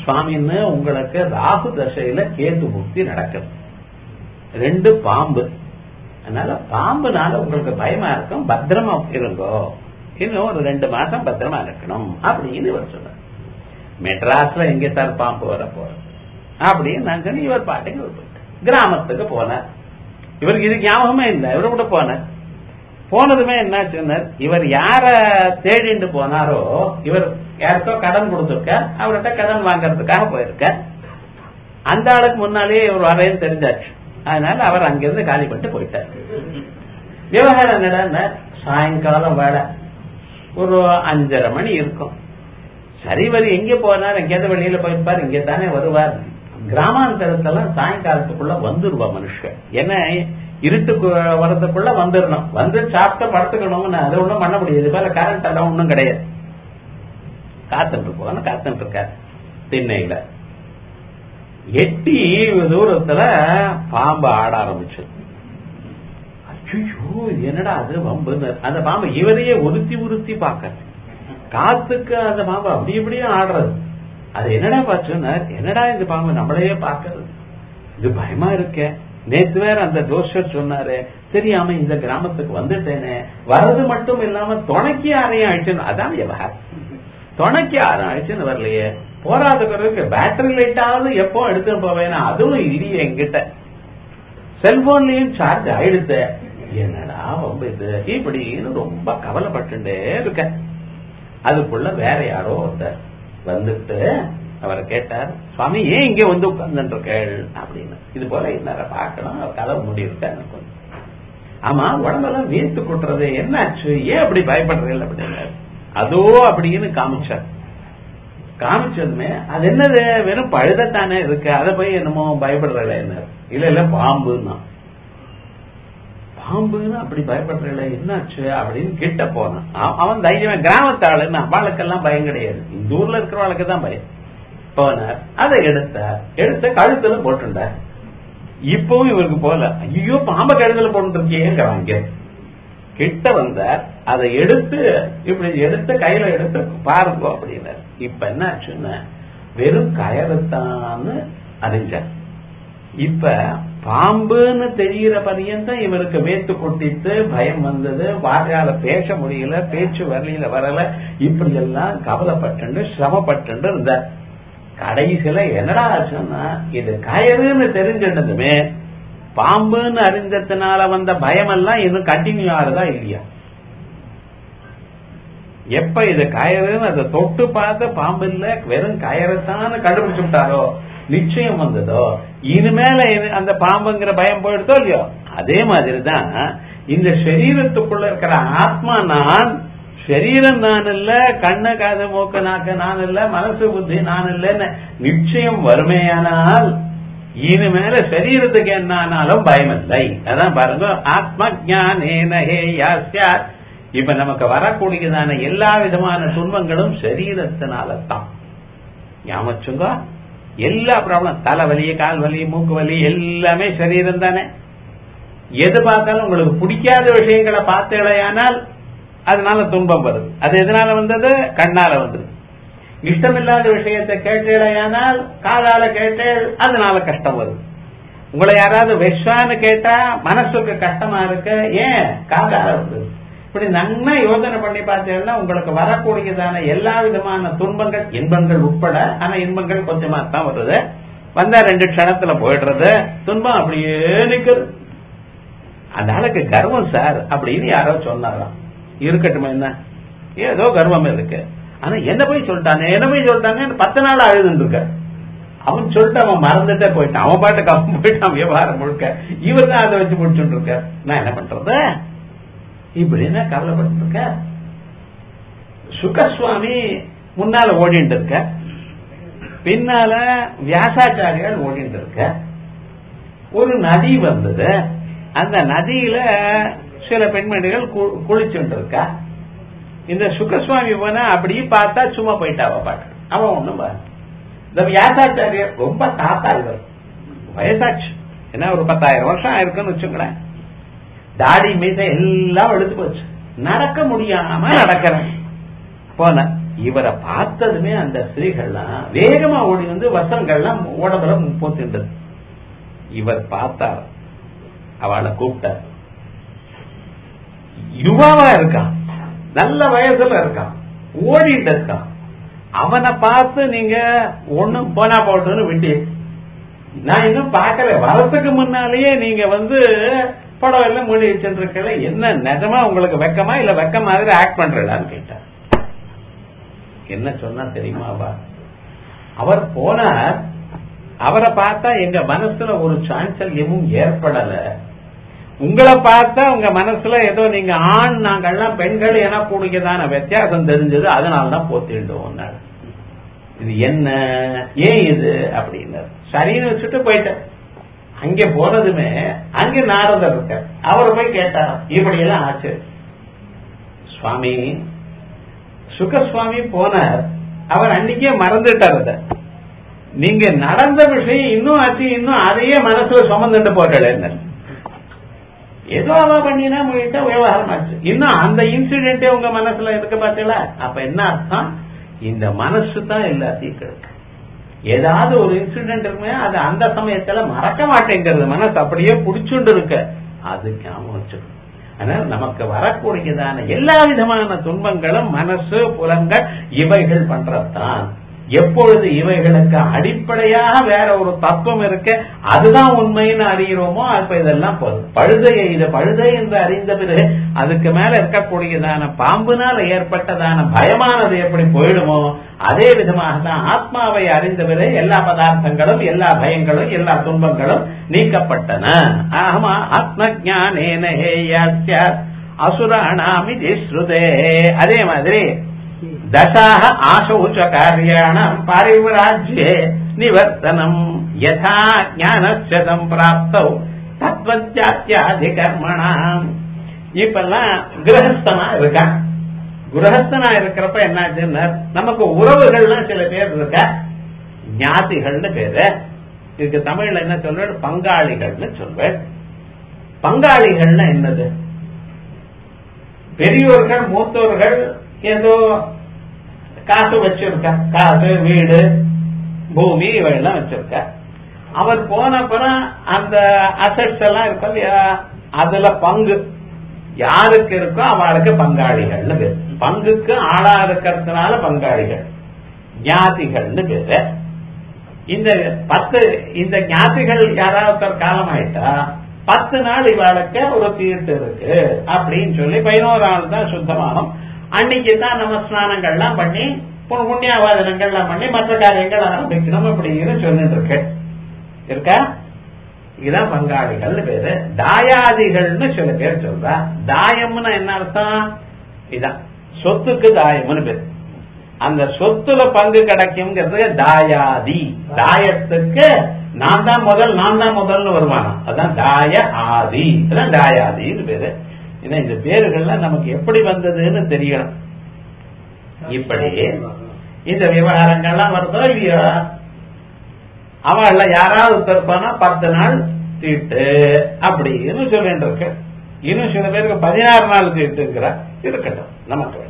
சுவாமின்னு உங்களுக்கு ராகு தசையில கேத்து புக்தி நடக்குது ரெண்டு பாம்பு அதனால பாம்புனால உங்களுக்கு பயமா இருக்கும் பத்திரமா இருங்கோ இன்னும் ஒரு ரெண்டு மாசம் பத்திரமா இருக்கணும் அப்படின்னு இவர் சொன்னார் மெட்ராஸ்ல எங்க சார் பாம்பு வர போற அப்படின்னு நான் சொன்னேன் இவர் பாட்டுக்கு இவர் போயிட்டார் கிராமத்துக்கு போனார் இவருக்கு இது ஞாபகமே இல்லை இவரு கூட போனார் போனதுமே என்ன சொன்னார் இவர் யார தேடிண்டு போனாரோ இவர் யாருக்கோ கடன் கொடுத்துருக்க அவர்கிட்ட கடன் வாங்கறதுக்காக போயிருக்க அந்த ஆளுக்கு முன்னாலேயே இவர் வரேன்னு தெரிஞ்சாச்சு அதனால அவர் அங்கிருந்து காலி பண்ணிட்டு போயிட்டார் விவகாரம் என்னடா சாயங்காலம் வேலை ஒரு அஞ்சரை மணி இருக்கும் சரி வரி எங்க போனார் எங்கேயாவது வெளியில போயிருப்பார் இங்க தானே வருவார் கிராமாந்தரத்தெல்லாம் சாயங்காலத்துக்குள்ள வந்துருவா மனுஷன் என்ன இருட்டுக்கு வரதுக்குள்ள வந்துடணும் வந்து சாப்பிட்டு படுத்துக்கணும்னு அது ஒண்ணும் பண்ண முடியாது மேல கரண்ட் எல்லாம் ஒண்ணும் கிடையாது காத்துட்டு போன காத்துட்டு இருக்காரு திண்ணையில எட்டி தூரத்துல பாம்பு ஆட ஆரம்பிச்சு ஐயோ என்னடா அது வம்பு அந்த பாம்பு இவரையே உறுத்தி உறுத்தி பார்க்க காத்துக்கு அந்த பாம்பு அப்படி இப்படியே ஆடுறது அது என்னடா பாச்சுன்னா என்னடா இந்த பாம்பு நம்மளையே பாக்குறது இது பயமா இருக்க நேத்து வேற அந்த ஜோஷர் சொன்னாரு தெரியாம இந்த கிராமத்துக்கு வந்துட்டேனே வர்றது மட்டும் இல்லாம துணைக்கு யாரையும் அழிச்சுன்னு அதான் விவகாரம் துணைக்கு யாரும் அழிச்சுன்னு வரலையே போராதுக்கு பேட்டரி லைட்டாவது எப்போ எடுத்துட்டு போவேனா அதுவும் இடி என்கிட்ட செல்போன்லயும் சார்ஜ் ஆயிடுத்து என்னடா ரொம்ப இது இப்படின்னு ரொம்ப கவலைப்பட்டுட்டே இருக்க அதுக்குள்ள வேற யாரோ ஒருத்தர் வந்துட்டு அவரை கேட்டார் சுவாமி ஏன் இங்க வந்து உட்கார்ந்துருக்கேள் அப்படின்னு இது போல என்ன பார்க்கணும் கதவு முடியிருக்க ஆமா உடம்பெல்லாம் வேத்து கொட்டுறது என்னாச்சு ஏன் அப்படி பயப்படுறீங்க அப்படின்னு அதோ அப்படின்னு காமிச்சார் காமிச்சதுமே அது என்னது வெறும் பழுதத்தானே இருக்கு அதை போய் என்னமோ பயப்படுறல என்ன இல்ல இல்ல பாம்புன்னா பாம்புன்னு அப்படி பயப்படுறல என்னாச்சு அப்படின்னு கிட்ட போனான் அவன் தைரியம் கிராமத்தாளுன்னு அவளுக்கெல்லாம் பயம் கிடையாது இந்த ஊர்ல இருக்கிறவளுக்கு தான் பயம் போனார் அதை எடுத்தார் எடுத்த கழுத்துல போட்டுண்டார் இப்பவும் இவருக்கு போல ஐயோ பாம்பை கழுத்துல போட்டு இருக்கேங்கிறாங்க கிட்ட வந்தார் அதை எடுத்து இப்படி எடுத்து கையில எடுத்து பாருங்க அப்படின்னார் இப்ப என்ன ஆச்சுன்னா வெறும் கயறுத்தான்னு அறிஞ்சார் இப்ப பாம்புன்னு தெரிகிற பரியந்தம் இவருக்கு வேத்து கொட்டித்து பயம் வந்தது வாயால பேச முடியல பேச்சு வரலையில வரல இப்படி எல்லாம் கவலைப்பட்டு சிரமப்பட்டு இருந்தார் கடைசியில என்னடா ஆச்சுன்னா இது கயறுன்னு தெரிஞ்சிருந்ததுமே பாம்புன்னு அறிஞ்சதுனால வந்த பயம் எல்லாம் இன்னும் கண்டினியூ ஆகுதா இல்லையா எப்ப இது கயறுன்னு அதை தொட்டு பார்த்து பாம்பு இல்ல வெறும் கயறத்தான்னு கண்டுபிடிச்சு விட்டாரோ நிச்சயம் வந்ததோ இனிமேல அந்த பாம்புங்கிற பயம் போயிடுதோ இல்லையோ அதே மாதிரிதான் இந்த சரீரத்துக்குள்ள இருக்கிற ஆத்மா நான் சரீரம் நான் இல்ல கண்ணு காது மூக்கு நாக்கு நான் இல்ல மனசு புத்தி நான் இல்லைன்னு நிச்சயம் வறுமையானால் இனிமேல சரீரத்துக்கு என்ன ஆனாலும் பயம் இல்லை அதான் பாருங்க ஆத்ம ஜானேனஹே யாஸ்யாத் இப்ப நமக்கு வரக்கூடியதான எல்லா விதமான துன்பங்களும் சரீரத்தினால தான் ஞாபகம் எல்லா ப்ராப்ளம் தலைவலி கால் வலி மூக்கு வலி எல்லாமே சரீரம் தானே எது பார்த்தாலும் உங்களுக்கு பிடிக்காத விஷயங்களை பார்த்தேடையானால் அதனால துன்பம் வருது அது எதனால வந்தது கண்ணால வந்தது இஷ்டமில்லாத விஷயத்தை கேட்டேடையானால் காதால கேட்டேள் அதனால கஷ்டம் வருது உங்களை யாராவது வெஷான்னு கேட்டா மனசுக்கு கஷ்டமா இருக்கு ஏன் காதால வருது இப்படி நன்னா யோசனை பண்ணி பார்த்தீங்கன்னா உங்களுக்கு வரக்கூடியதான எல்லா விதமான துன்பங்கள் இன்பங்கள் உட்பட ஆனா இன்பங்கள் கொஞ்சமா தான் வருது வந்தா ரெண்டு க்ஷணத்துல போயிடுறது துன்பம் அப்படியே நிக்கிறது அந்த ஆளுக்கு கர்வம் சார் அப்படின்னு யாரோ சொன்னாராம் இருக்கட்டும் என்ன ஏதோ கர்வம் இருக்கு ஆனா என்ன போய் சொல்லிட்டானே என்ன போய் சொல்லிட்டானே பத்து நாள் அழுதுன்னு இருக்க அவன் சொல்லிட்டு அவன் மறந்துட்டே போயிட்டான் அவன் பாட்டுக்கு அவன் போயிட்டான் விவகாரம் முழுக்க இவர் தான் அதை வச்சு முடிச்சுட்டு இருக்க நான் என்ன பண்றது இப்படின்னா கவலைப்பட்டு இருக்க சுகசுவாமி முன்னால ஓடிட்டு இருக்க பின்னால வியாசாச்சாரியால் ஓடிட்டு இருக்க ஒரு நதி வந்தது அந்த நதியில சில பெண்மணிகள் குளிச்சுட்டு இருக்கா இந்த சுகசுவாமி போனா அப்படியே பார்த்தா சும்மா போயிட்டா அவ பாட்டு அவன் ஒண்ணும் இந்த வியாசாச்சாரியர் ரொம்ப தாத்தா இவர் வயசாச்சு என்ன ஒரு பத்தாயிரம் வருஷம் ஆயிருக்குன்னு வச்சுங்களேன் தாடி மீச எல்லாம் எடுத்து போச்சு நடக்க முடியாம நடக்கிறேன் போன இவரை பார்த்ததுமே அந்த ஸ்திரீகள்லாம் வேகமா ஓடி வந்து வசங்கள்லாம் உடம்புல போத்துண்டது இவர் பார்த்தார் அவளை கூப்பிட்டார் யுவாவா இருக்கான் நல்ல வயசுல இருக்கான் ஓடிட்டு இருக்கான் அவனை பார்த்து நீங்க ஒண்ணும் போனா போட்டுன்னு விட்டு நான் இன்னும் பார்க்கல வரத்துக்கு முன்னாலேயே நீங்க வந்து படம் எல்லாம் மூடி வச்சுருக்கல என்ன நிஜமா உங்களுக்கு வெக்கமா இல்ல வெக்க மாதிரி ஆக்ட் பண்றலான்னு கேட்டார் என்ன சொன்னா தெரியுமாவா அவர் போனார் அவரை பார்த்தா எங்க மனசுல ஒரு சாஞ்சல்யமும் ஏற்படல உங்களை பார்த்தா உங்க மனசுல ஏதோ நீங்க ஆண் நாங்கள்லாம் பெண்கள் என கூடியதான வித்தியாசம் தெரிஞ்சது அதனாலதான் போத்திட்டோம் இது என்ன ஏன் இது அப்படின்னு சரின்னு வச்சுட்டு போயிட்டேன் அங்க போனதுமே அங்க நாரதர் இருக்க அவர் போய் கேட்டார் இப்படி எல்லாம் ஆச்சு சுவாமி சுகசுவாமி போனார் அவர் அன்னைக்கே மறந்துட்டார் அத நீங்க நடந்த விஷயம் இன்னும் ஆச்சு இன்னும் அதையே மனசுல சுமந்துட்டு போகல ஏதோ அவ பண்ணினா போயிட்டா விவகாரம் ஆச்சு இன்னும் அந்த இன்சிடென்டே உங்க மனசுல இருக்கு பாத்தீங்களா அப்ப என்ன அர்த்தம் இந்த மனசு தான் எல்லாத்தையும் கெடுக்கும் ஏதாவது ஒரு இன்சிடென்ட் இருக்குமே அது அந்த சமயத்துல மறக்க மாட்டேங்கிறது மனசு அப்படியே புடிச்சுண்டு இருக்க அது ஞாபகம் வச்சுக்கணும் அதனால நமக்கு வரக்கூடியதான எல்லா விதமான துன்பங்களும் மனசு புலங்கள் இவைகள் பண்றதுதான் எப்பொழுது இவைகளுக்கு அடிப்படையாக வேற ஒரு தத்துவம் இருக்கு அதுதான் உண்மைன்னு அறிகிறோமோ அப்ப இதெல்லாம் போதும் பழுதையை இது பழுதை என்று அறிந்த பிறகு அதுக்கு மேல இருக்கக்கூடியதான பாம்புனால ஏற்பட்டதான பயமானது எப்படி போயிடுமோ அதே விதமாக தான் ஆத்மாவை அறிந்த பிறகு எல்லா பதார்த்தங்களும் எல்லா பயங்களும் எல்லா துன்பங்களும் நீக்கப்பட்டன ஆமா ஆத்ம ஜானேன அசுராணாமி ஸ்ருதே அதே மாதிரி தசாக ஆசௌச்ச காரியாணம் பாரிவராஜ்யே நிவர்த்தனம் யதா ஞானஸ்ய சம்பிராப்தௌ தத்வத்யாத்யாதி கர்மணாம் இப்பெல்லாம் கிரகஸ்தனா இருக்கான் கிரகஸ்தனா இருக்கிறப்ப என்னாச்சுன்னா நமக்கு உறவுகள்லாம் சில பேர் இருக்க ஞாதிகள்னு பேரு இதுக்கு தமிழ்ல என்ன சொல்வேன் பங்காளிகள்னு சொல்வேன் பங்காளிகள்னா என்னது பெரியோர்கள் மூத்தோர்கள் ஏதோ காசு வச்சிருக்க காசு வீடு பூமி இவையெல்லாம் வச்சிருக்க அவர் போனப்புறம் அந்த அசட்ஸ் எல்லாம் இருக்கும் இல்லையா அதுல பங்கு யாருக்கு இருக்கோ அவளுக்கு பங்காளிகள்னு பேரு பங்குக்கு ஆளா இருக்கிறதுனால பங்காளிகள் ஞாதிகள்னு பேரு இந்த பத்து இந்த ஞாதிகள் யாராவது காலம் ஆயிட்டா பத்து நாள் இவாளுக்கு ஒரு தீர்த்து இருக்கு அப்படின்னு சொல்லி பதினோரு நாள் தான் சுத்தமாகும் அன்னைக்கு தான் நம்ம ஸ்நானங்கள்லாம் பண்ணி புண்ணியாவாதனங்கள்லாம் பண்ணி மற்ற காரியங்கள் ஆரம்பிக்கணும் அப்படின்னு சொல்லிட்டு இருக்கு இருக்கா இதுதான் பங்காளிகள் பேரு தாயாதிகள்னு சில பேர் சொல்றா தாயம்னு என்ன அர்த்தம் இதான் சொத்துக்கு தாயம்னு பேரு அந்த சொத்துல பங்கு கிடைக்குங்கிறது தாயாதி தாயத்துக்கு நான் தான் முதல் நான் தான் முதல்னு வருவானா அதான் தாய ஆதி அதான் தாயாதின்னு பேரு ஏன்னா இந்த பேருகள்லாம் நமக்கு எப்படி வந்ததுன்னு தெரியணும் இப்படி இந்த விவகாரங்கள்லாம் வருதோ இல்லையா அவள யாராவது தருப்பானா பத்து நாள் தீட்டு அப்படின்னு சொல்லிட்டு இருக்கு இன்னும் சில பேருக்கு பதினாறு நாள் தீட்டுங்கிற இருக்கட்டும் நமக்கு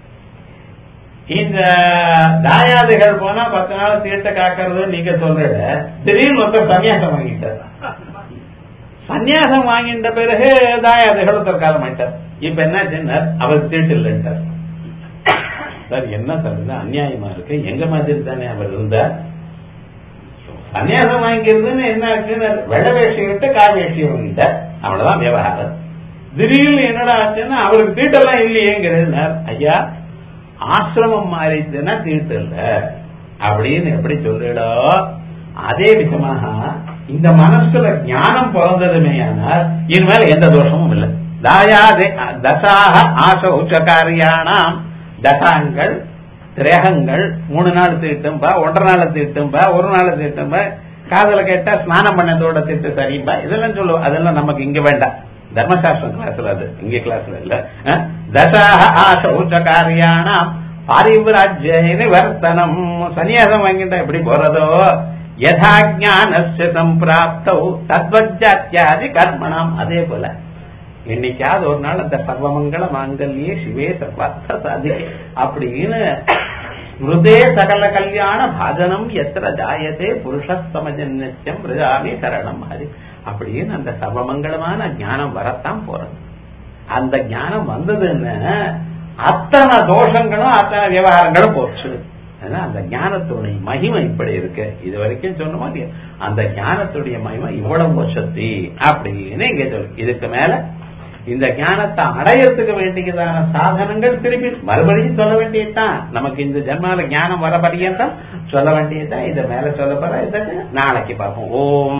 இந்த தாயாதிகள் போனா பத்து நாள் தீர்த்த காக்கிறது நீங்க சொல்ற திடீர்னு ஒருத்தர் சன்னியாசம் வாங்கிட்டார் சன்னியாசம் வாங்கிட்ட பிறகு தாயாதிகள் ஒருத்தர் காலம் ஆயிட்டார் இப்ப என்ன சொன்னார் அவர் தீட்டு இல்லைன்ட்டார் சார் என்ன சார் இது அநியாயமா இருக்கு எங்க மாதிரி தானே அவர் இருந்தார் சன்னியாசம் வாங்கிக்கிறதுன்னு என்ன ஆச்சுன்னு வெள்ள வேஷ்டி விட்டு கால் வேஷ்டி வாங்கிட்டார் அவ்வளவுதான் விவகாரம் திடீர்னு என்னடா ஆச்சுன்னா அவருக்கு தீட்டெல்லாம் இல்லையேங்கிறார் ஐயா ஆசிரமம் மாறிச்சுன்னா தீட்டு இல்ல அப்படின்னு எப்படி சொல்லிடோ அதே விதமாக இந்த மனசுல ஞானம் பிறந்ததுமே ஆனால் இனிமேல் எந்த தோஷமும் இல்லை தாயாதே தசாக ஆச உச்சகாரியானாம் தசாங்கள் திரேகங்கள் மூணு நாள் தீட்டும்பா ஒன்றரை நாள் தீட்டும்பா ஒரு நாள் தீட்டும்பா காதல கேட்டா ஸ்நானம் பண்ணதோட திட்டு சரிம்பா இதெல்லாம் சொல்லுவோம் அதெல்லாம் நமக்கு இங்க வேண்டாம் தர்மசாஸ்திரம் கிளாஸ்ல அது இங்க கிளாஸ்ல இல்ல தசாக ஆச உச்சகாரியானாம் பாரிவராஜ்ய வர்த்தனம் சன்னியாசம் வாங்கிட்டா எப்படி போறதோ யதா ஜானஸ்ய சம்பிராப்தௌ தத்வஜாத்தியாதி கர்மணம் அதே போல என்னைக்காவது ஒரு நாள் அந்த சர்வமங்கள மாங்கல்யே சிவே சர்வார்த்த சாதி அப்படின்னு ஸ்மிருதே சகல கல்யாண பாஜனம் எத்திர ஜாயதே புருஷஸ்தமஜன்யம் பிரஜாமி சரணம் ஹரி அப்படின்னு அந்த சர்வமங்கலமான ஞானம் வரத்தான் போறது அந்த ஞானம் வந்ததுன்னு அத்தனை தோஷங்களும் அத்தனை விவகாரங்களும் போச்சு ஏன்னா அந்த ஞானத்துடைய மகிமை இப்படி இருக்கு இது வரைக்கும் சொன்ன மாதிரி அந்த ஞானத்துடைய மகிமை இவ்வளவு சக்தி அப்படின்னு இங்க சொல்லு இதுக்கு மேல இந்த ஞானத்தை அடையறதுக்கு வேண்டியதான சாதனங்கள் திருப்பி மறுபடியும் சொல்ல வேண்டியதுதான் நமக்கு இந்த ஜென்மால ஞானம் வர பரியந்தம் சொல்ல வேண்டியதுதான் இதை மேல சொல்ல போற இதை நாளைக்கு பார்ப்போம் ஓம்